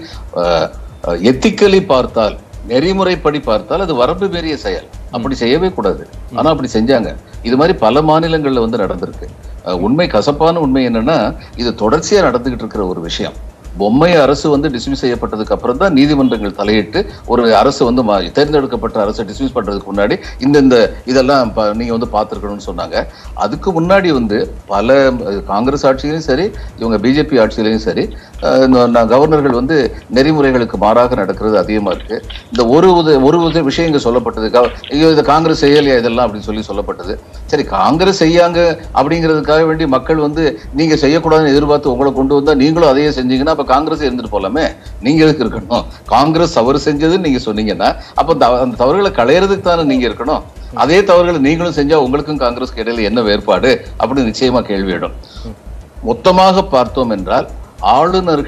Speaker 4: எத்திக்கலி பார்த்தால் நெறிமுறைப்படி பார்த்தால் அது வரம்பு மீறிய செயல் அப்படி செய்யவே கூடாது ஆனா அப்படி செஞ்சாங்க இது மாதிரி பல மாநிலங்கள்ல வந்து நடந்திருக்கு அஹ் உண்மை கசப்பான உண்மை என்னன்னா இது தொடர்ச்சியா நடந்துகிட்டு இருக்கிற ஒரு விஷயம் பொம்மை அரசு வந்து டிஸ்மிஸ் செய்யப்பட்டதுக்கு அப்புறம் தான் நீதிமன்றங்கள் தலையிட்டு ஒரு அரசு வந்து மா- தேர்ந்தெடுக்கப்பட்ட அரசை டிஸ்மிஸ் பண்றதுக்கு முன்னாடி இந்த இந்த இதெல்லாம் ப- நீங்க வந்து பார்த்துருக்கணும்னு சொன்னாங்க அதுக்கு முன்னாடி வந்து பல அஹ், காங்கிரஸ் ஆட்சியிலையும் சரி இவங்க பிஜேபி ஆட்சியிலையும் சரி அஹ், இந்த ந- கவர்னர்கள் வந்து நெறிமுறைகளுக்கு மாறாக நடக்கிறது அதிகமா இருக்கு இந்த ஒரு உத- ஒரு உத- விஷயம் இங்க சொல்லப்பட்டது கவ- ஐயோ இது காங்கிரஸ் செய்யலையா இதெல்லாம் அப்படின்னு சொல்லி சொல்லப்பட்டது சரி காங்கிரஸ் செய்யாங்க அப்படிங்கிறதுக்காக வேண்டி மக்கள் வந்து நீங்க செய்யக்கூடாதுன்னு எதிர்பார்த்து உங்களை கொண்டு வந்தா நீங்களும் அதையே செஞ்சீங்கன்னா அப்ப காங்கிரஸ் இருந்துட்டு போலாமே நீங்க எதுக்கு இருக்கணும் காங்கிரஸ் தவறு செஞ்சதுன்னு நீங்க சொன்னீங்கன்னா அப்ப த- அந்த தவறுகளை களையறதுக்கு தானே நீங்க இருக்கணும் அதே தவறுகளை நீங்களும் செஞ்சா உங்களுக்கும் காங்கிரஸ்க்கு இடையில என்ன வேறுபாடு அப்படின்னு நிச்சயமா கேள்வி எழும் மொத்தமாக பார்த்தோம் என்றால் ஆளுநர்கள்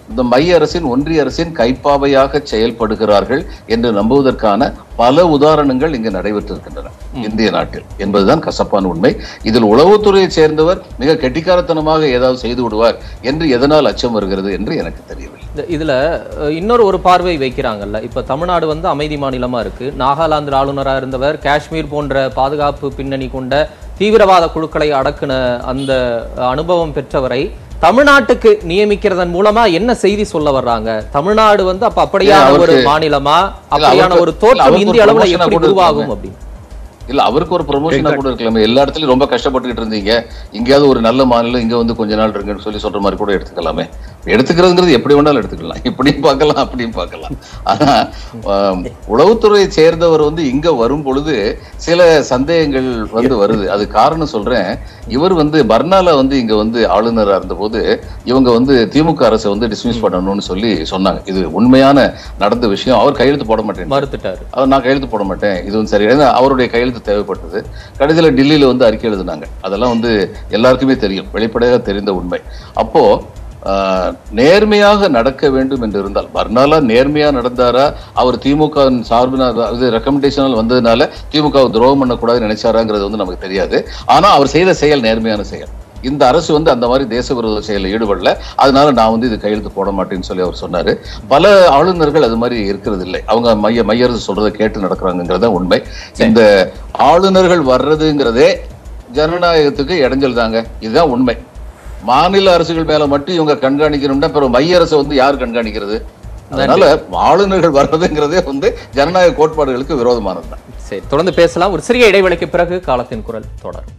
Speaker 4: இந்த மைய அரசின் ஒன்றிய அரசின் கைப்பாவையாக செயல்படுகிறார்கள் என்று நம்புவதற்கான பல உதாரணங்கள் இங்கு நடைபெற்றிருக்கின்றன இந்திய நாட்டில் என்பதுதான் கசப்பான உண்மை இதில் உளவுத்துறையை சேர்ந்தவர் மிக கெட்டிக்காரத்தனமாக ஏதாவது செய்து விடுவார் என்று எதனால் அச்சம் வருகிறது என்று எனக்கு தெரியவில்லை
Speaker 1: இந்த இதுல அஹ், இன்னொரு ஒரு பார்வை வைக்கிறாங்கல்ல இப்ப தமிழ்நாடு வந்து அமைதி மாநிலமா இருக்கு நாகாலாந்து ஆளுநரா இருந்தவர் காஷ்மீர் போன்ற பாதுகாப்பு பின்னணி கொண்ட தீவிரவாத குழுக்களை அடக்குன அந்த அனுபவம் பெற்றவரை தமிழ்நாட்டுக்கு நியமிக்கிறதன் மூலமா என்ன செய்தி சொல்ல வர்றாங்க தமிழ்நாடு வந்து அப்ப அப்படியான ஒரு
Speaker 4: அவருக்கு-
Speaker 1: மாநிலமா
Speaker 4: இல்ல,
Speaker 1: அப்படியான
Speaker 4: அவருக்கு-
Speaker 1: ஒரு
Speaker 4: இல்ல,
Speaker 1: தோற்றம்
Speaker 4: அவருக்கு
Speaker 1: இந்திய
Speaker 4: ஒரு
Speaker 1: அளவுல
Speaker 4: promotion-ஆ
Speaker 1: எப்படி
Speaker 4: கூட
Speaker 1: உருவாகும்
Speaker 4: இருக்கலாமே.
Speaker 1: அப்படின்னு
Speaker 4: இல்ல அவருக்கு ஒரு ப்ரொமோஷனா கூட இருக்கலாமே எல்லா இடத்துலயும் ரொம்ப கஷ்டப்பட்டுக்கிட்டு இருந்தீங்க இங்கேயாவது ஒரு நல்ல மாநிலம் இங்க வந்து கொஞ்ச நாள் இருக்குன்னு சொல்லி சொல்ற மாதிரி கூட எடுத்துக்கலாமே எடுத்துக்கிறதுங்கிறது எப்படி வேணாலும் எடுத்துக்கலாம் இப்படியும் பார்க்கலாம் அப்படியும் பார்க்கலாம் ஆனா ஆம், உளவுத்துறையை சேர்ந்தவர் வந்து இங்க வரும் பொழுது சில சந்தேகங்கள் வந்து வருது அது காரணம் சொல்றேன் இவர் வந்து பர்னால வந்து இங்க வந்து ஆளுநரா இருந்தபோது இவங்க வந்து திமுக அரசை வந்து டிஸ்மிஸ் பண்ணணும்னு சொல்லி சொன்னாங்க இது உண்மையான நடந்த விஷயம் அவர் கையெழுத்து போட மாட்டேன்
Speaker 1: மறுத்துட்டாரு
Speaker 4: அவர் நான் கையெழுத்து போட மாட்டேன் இது வந்து சரி ஏன்னா அவருடைய கையெழுத்து தேவைப்பட்டது கடைசியில டெல்லியில வந்து அறிக்கை எழுதினாங்க அதெல்லாம் வந்து எல்லாருக்குமே தெரியும் வெளிப்படையாக தெரிந்த உண்மை அப்போ ஆஹ், நேர்மையாக நடக்க வேண்டும் என்று இருந்தால் பர்னாலா நேர்மையா நடந்தாரா அவர் திமுக சார்பின இது ரெக்கமெண்டேஷனால் வந்ததுனால திமுக வை துரோகம் பண்ணக்கூடாதுன்னு நினைச்சாராங்கிறது வந்து நமக்கு தெரியாது ஆனா அவர் செய்த செயல் நேர்மையான செயல் இந்த அரசு வந்து அந்த மாதிரி தேச விரோத செயலில் ஈடுபடல அதனால நான் வந்து இது கையெழுத்து போட மாட்டேன்னு சொல்லி அவர் சொன்னாரு பல ஆளுநர்கள் அது மாதிரி இருக்கிறது இல்லை அவங்க மைய மைய அரசு சொல்றதை கேட்டு நடக்கிறாங்கிறத உண்மை இந்த ஆளுநர்கள் வர்றதுங்கிறதே ஜனநாயகத்துக்கு இடைஞ்சல் தாங்க இதுதான் உண்மை மாநில அரசுகள் மேல மட்டும் இவங்க கண்காணிக்கணும்னா அப்புறம் மைய அரசை வந்து யார் கண்காணிக்கிறது அதனால ஆளுநர்கள் வர்றதுங்கிறதே வந்து ஜனநாயக கோட்பாடுகளுக்கு விரோதமானது தான்
Speaker 1: சரி தொடர்ந்து பேசலாம் ஒரு சிறிய இடைவெளிக்கு பிறகு காலத்தின் குரல் தொடரும்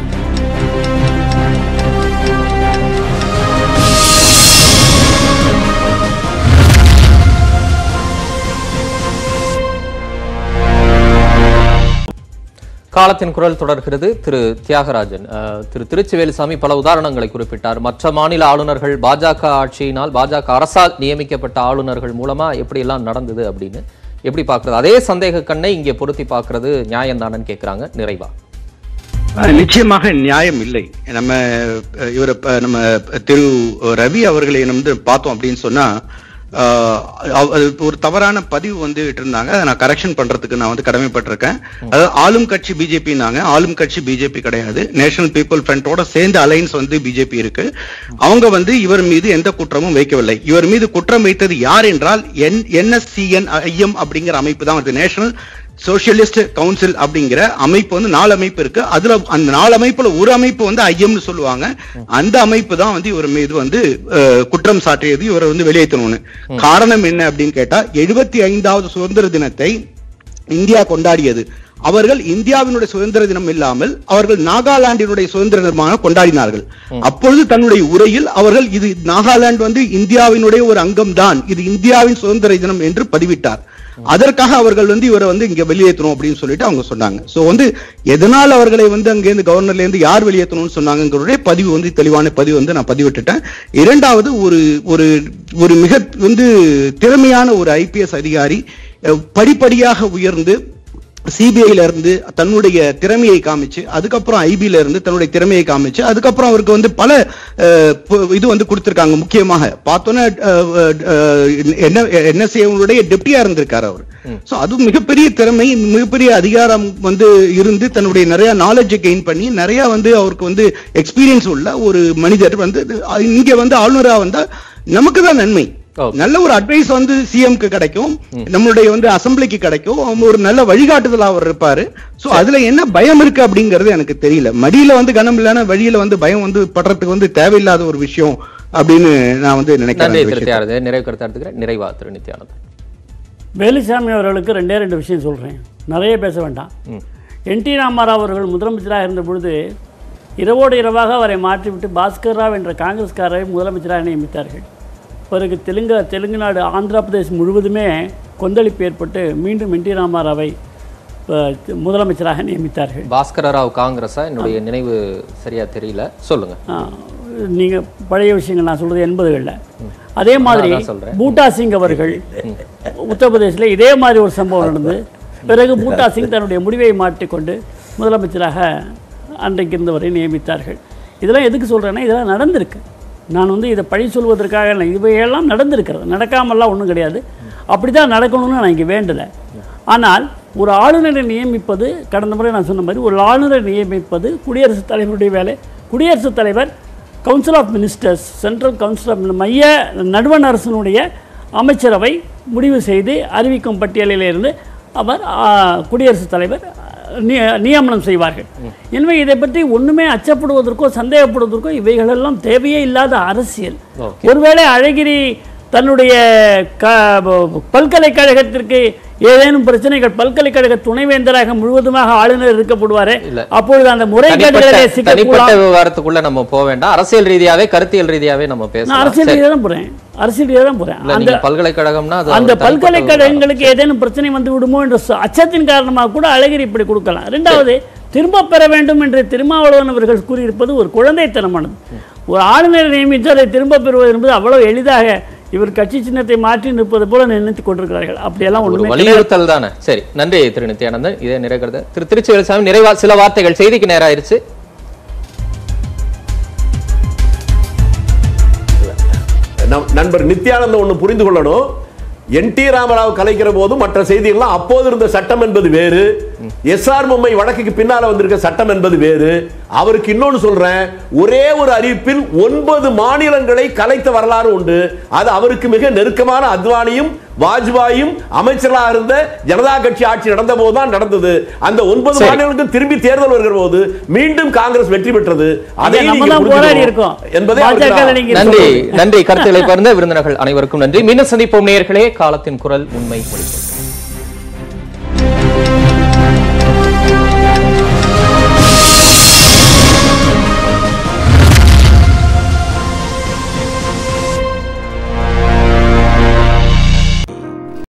Speaker 1: காலத்தின் குரல் தொடர்கிறது திரு தியாகராஜன் அஹ், திரு திருச்சிவேலுசாமி பல உதாரணங்களை குறிப்பிட்டார் மற்ற மாநில ஆளுநர்கள் பாஜக ஆட்சியினால் பாஜக அரசால் நியமிக்கப்பட்ட ஆளுநர்கள் மூலமா எப்படியெல்லாம் நடந்தது அப்படின்னு எப்படி பார்க்கறது அதே சந்தேக கண்ணை இங்கே பொருத்தி பார்க்கறது நியாயம்தானன்னு கேட்குறாங்க நிறைவா
Speaker 3: அஹ் நிச்சயமாக நியாயம் இல்லை நம்ம அஹ், இவர் அஹ், நம்ம திரு ரவி அவர்களை வந்து பார்த்தோம் அப்படின்னு சொன்னா அஹ், அவ- அது ஒரு தவறான பதிவு வந்து இருந்தாங்க அதை நான் கரெக்ஷன் பண்றதுக்கு நான் வந்து கடமைப்பட்டிருக்கேன் அதாவது ஆளும் கட்சி பிஜேபினாங்க ஆளும் கட்சி பிஜேபி கிடையாது நேஷனல் பீப்புள் ஃப்ரண்டோட சேர்ந்த அலைன்ஸ் வந்து பிஜேபி இருக்கு அவங்க வந்து இவர் மீது எந்த குற்றமும் வைக்கவில்லை இவர் மீது குற்றம் வைத்தது யார் என்றால் என் என்எஸ்சிஎன் ஐஎம் அப்படிங்கிற அமைப்பு தான் வருது நேஷனல் சோசியலிஸ்ட் கவுன்சில் அப்படிங்கிற அமைப்பு வந்து நாலு அமைப்பு இருக்கு அதுல அந்த நாலு அமைப்புல ஒரு அமைப்பு வந்து ஐஎம்னு சொல்லுவாங்க அந்த அமைப்பு தான் வந்து இவர் மீது வந்து அஹ், குற்றம் சாட்டியது இவரை வந்து வெளியேற்றணும்னு காரணம் என்ன அப்படின்னு கேட்டா எழுபத்தி ஐந்தாவது சுதந்திர தினத்தை இந்தியா கொண்டாடியது அவர்கள் இந்தியாவினுடைய சுதந்திர தினம் இல்லாமல் அவர்கள் நாகாலாந்தினுடைய சுதந்திர தினமாக கொண்டாடினார்கள் அப்பொழுது தன்னுடைய உரையில் அவர்கள் இது நாகாலாந்து வந்து இந்தியாவினுடைய ஒரு அங்கம்தான் இது இந்தியாவின் சுதந்திர தினம் என்று பதிவிட்டார் அதற்காக அவர்கள் வந்து இவரை வந்து இங்க வெளியேற்றணும் அப்படின்னு சொல்லிட்டு அவங்க சொன்னாங்க சோ வந்து எதனால் அவர்களை வந்து அங்கேருந்து கவர்னர்ல இருந்து யார் வெளியேற்றணும்னு சொன்னாங்கிறதே பதிவு வந்து தெளிவான பதிவு வந்து நான் பதிவிட்டுட்டேன் இரண்டாவது ஒரு ஒரு ஒரு மிக வந்து திறமையான ஒரு ஐபிஎஸ் அதிகாரி அஹ், படிப்படியாக உயர்ந்து சிபிஐல இருந்து தன்னுடைய திறமையை காமிச்சு அதுக்கப்புறம் ஐபில இருந்து தன்னுடைய திறமையை காமிச்சு அதுக்கப்புறம் அவருக்கு வந்து பல அஹ், பு- இது வந்து கொடுத்திருக்காங்க முக்கியமாக பார்த்தோன்னா அஹ், அஹ், என்ன என்எஸ்ஏனுடைய டெப்டியா இருந்திருக்காரு அவர் சோ அது மிகப்பெரிய திறமை மிகப்பெரிய அதிகாரம் வந்து இருந்து தன்னுடைய நிறைய நாலேஜை கெயின் பண்ணி நிறைய வந்து அவருக்கு வந்து எக்ஸ்பீரியன்ஸ் உள்ள ஒரு மனிதர் வந்து இங்க வந்து ஆளுநரா வந்தா நமக்கு தான் நன்மை
Speaker 1: Okay.
Speaker 3: நல்ல ஒரு அட்வைஸ் வந்து சிஎம்க்கு கிடைக்கும் நம்மளுடைய வந்து அசம்பிளிக்கு கிடைக்கும் அவங்க ஒரு நல்ல வழிகாட்டுதலா அவர் இருப்பாரு சோ அதுல என்ன பயம் இருக்கு அப்படிங்கறது எனக்கு தெரியல மடியில வந்து கனம் இல்லைன்னா வழியில வந்து பயம் வந்து படுறதுக்கு வந்து தேவையில்லாத ஒரு விஷயம் அப்படின்னு நான் வந்து
Speaker 1: நன்றி
Speaker 3: நினைக்கிறேன்
Speaker 1: திரு
Speaker 3: இந்த விஷயத்தை.
Speaker 1: தியாகராஜன் நிறைவு கருத்து எடுத்துக்கிறேன் நிறைவா திரு நித்யானந்தன்
Speaker 5: வேலுசாமி அவர்களுக்கு ரெண்டே ரெண்டு விஷயம் சொல்கிறேன் நிறைய பேச வேண்டாம் என் டி ராமாராவ் அவர்கள் முதலமைச்சராக இருந்த பொழுது இரவோடு இரவாக அவரை மாற்றிவிட்டு பாஸ்கர் ராவ் என்ற காங்கிரஸ்காரரை முதலமைச்சராக நியமித்தார்கள் பிறகு தெலுங்க தெலுங்கு நாடு ஆந்திர பிரதேசம் முழுவதுமே கொந்தளிப்பு ஏற்பட்டு மீண்டும் என் டி ராமாராவை அஹ், முதலமைச்சராக நியமித்தார்கள்
Speaker 1: பாஸ்கர ராவ் காங்கிரஸா என்னுடைய நினைவு சரியா தெரியல சொல்லுங்க
Speaker 5: நீங்கள் பழைய விஷயங்கள் நான் சொல்கிறது எண்பதுகளில் அதே மாதிரி
Speaker 1: அதான் சொல்றேன்.
Speaker 5: பூட்டா சிங் அவர்கள் உத்தரப்பிரதேசில் இதே மாதிரி ஒரு சம்பவம் நடந்து பிறகு பூட்டா சிங் தன்னுடைய முடிவை மாற்றிக்கொண்டு முதலமைச்சராக அன்றைக்கு இருந்தவரை நியமித்தார்கள் இதெல்லாம் எதுக்கு சொல்கிறேன்னா இதெல்லாம் நடந்திருக்கு நான் வந்து இதை பழி சொல்வதற்காக இல்லை இவையெல்லாம் நடந்திருக்கிறது நடக்காமல்லாம் ஒன்றும் கிடையாது அப்படி தான் நடக்கணும்னு நான் இங்கே வேண்டலை ஆனால் ஒரு ஆளுநரை நியமிப்பது கடந்த முறை நான் சொன்ன மாதிரி ஒரு ஆளுநரை நியமிப்பது குடியரசுத் தலைவருடைய வேலை குடியரசுத் தலைவர் council of ministers central council of மைய நடுவண் அரசனுடைய அமைச்சரவை முடிவு செய்து அறிவிக்கும் பட்டியலில் இருந்து அவர் ஆ, குடியரசுத் தலைவர் நிய- நியமனம் செய்வார்கள் எனவே இதை பற்றி ஒண்ணுமே அச்சப்படுவதற்கோ சந்தேகப்படுவதற்கோ இவைகளெல்லாம் தேவையே இல்லாத அரசியல் ஒருவேளை அழகிரி தன்னுடைய க பல்கலைக்கழகத்திற்கு ஏதேனும் பிரச்சனைகள் பல்கலைக்கழக துணைவேந்தராக முழுவதுமாக ஆளுநர் இருக்கப்படுவாரே
Speaker 1: இல்ல.
Speaker 5: அப்பொழுது அந்த முறைகேடுகளிலே
Speaker 1: தனிப்பட்ட தனிப்பட்ட
Speaker 5: சிக்கக்கூடாது
Speaker 1: விவகாரத்துக்குள்ள நம்ம போக வேண்டாம் அரசியல் ரீதியாவே கருத்தியல் ரீதியாவே நம்ம
Speaker 5: நான்
Speaker 1: பேசலாம்
Speaker 5: அரசியல்
Speaker 1: சரி.
Speaker 5: ரீதியாக தான் போறேன் அரசியல் ரீதியாக தான் போறேன்
Speaker 1: இல்ல
Speaker 5: அந்த
Speaker 1: நீங்க பல்கலைக்கழகம்னா அது
Speaker 5: அந்த
Speaker 1: ஒரு தனிப்பட்ட
Speaker 5: பல்கலைக்கழகங்களுக்கு ஏதேனும் பிரச்சனை வந்து விடுமோ என்ற ச- அச்சத்தின் காரணமாக கூட அழகிரி இப்படி கொடுக்கலாம் ரெண்டாவது திரும்ப பெற வேண்டும் என்று திருமாவளவன் அவர்கள் கூறியிருப்பது ஒரு குழந்தைத்தனமானது ஒரு ஆளுநரை நியமித்து அதை திரும்ப பெறுவது என்பது அவ்வளவு எளிதாக இவர் கட்சி சின்னத்தை மாற்றி நிற்பது போல நினைத்துக் கொண்டிருக்கிறார்கள் அப்படியெல்லாம்
Speaker 1: ஒரு
Speaker 5: ஒண்ணுமே கிடையாது.
Speaker 1: வலியுறுத்தல் தானே சரி நன்றி திரு நித்யானந்தன் இதே நிறைகிறது திரு திருச்சி வேலுசாமி நிறைவா சில வார்த்தைகள் செய்திக்கு நேரம் ஆயிருச்சு
Speaker 2: நம் நண்பர் நித்யானந்தம் ஒண்ணு புரிந்து கொள்ளணும் என் டி ராமராவ் கலைக்கிற போது மற்ற செய்திகள்லாம் அப்போது இருந்த சட்டம் என்பது வேறு எஸ் ஆர் பொம்மை வழக்குக்கு பின்னால வந்திருக்க சட்டம் என்பது வேறு அவருக்கு இன்னொன்னு சொல்றேன் ஒரே ஒரு அறிவிப்பில் ஒன்பது மாநிலங்களை கலைத்த வரலாறு உண்டு அது அவருக்கு மிக நெருக்கமான அத்வானியும் வாஜ்பாயும் அமைச்சராக இருந்த ஜனதா கட்சி ஆட்சி நடந்த போதுதான் நடந்தது அந்த ஒன்பது
Speaker 1: சரி.
Speaker 2: மாநிலங்களுக்கும் திரும்பி தேர்தல் வருகிற போது மீண்டும் காங்கிரஸ் வெற்றி பெற்றது அதை
Speaker 5: நம்ம
Speaker 2: நீங்க
Speaker 5: தான் போராடி
Speaker 2: புரிஞ்சுக்கணும்
Speaker 5: இருக்கோம்
Speaker 2: என்பதை
Speaker 5: பாஜக
Speaker 2: அவருக்கு நான்
Speaker 5: நீங்க
Speaker 1: நன்றி
Speaker 5: சொல்றது.
Speaker 1: நன்றி கருத்துக்களை பகிர்ந்த விருந்தினர்கள் அனைவருக்கும் நன்றி மீண்டும் சந்திப்போம் நேயர்களே காலத்தின் குரல் உண்மை ஒழிக்கும்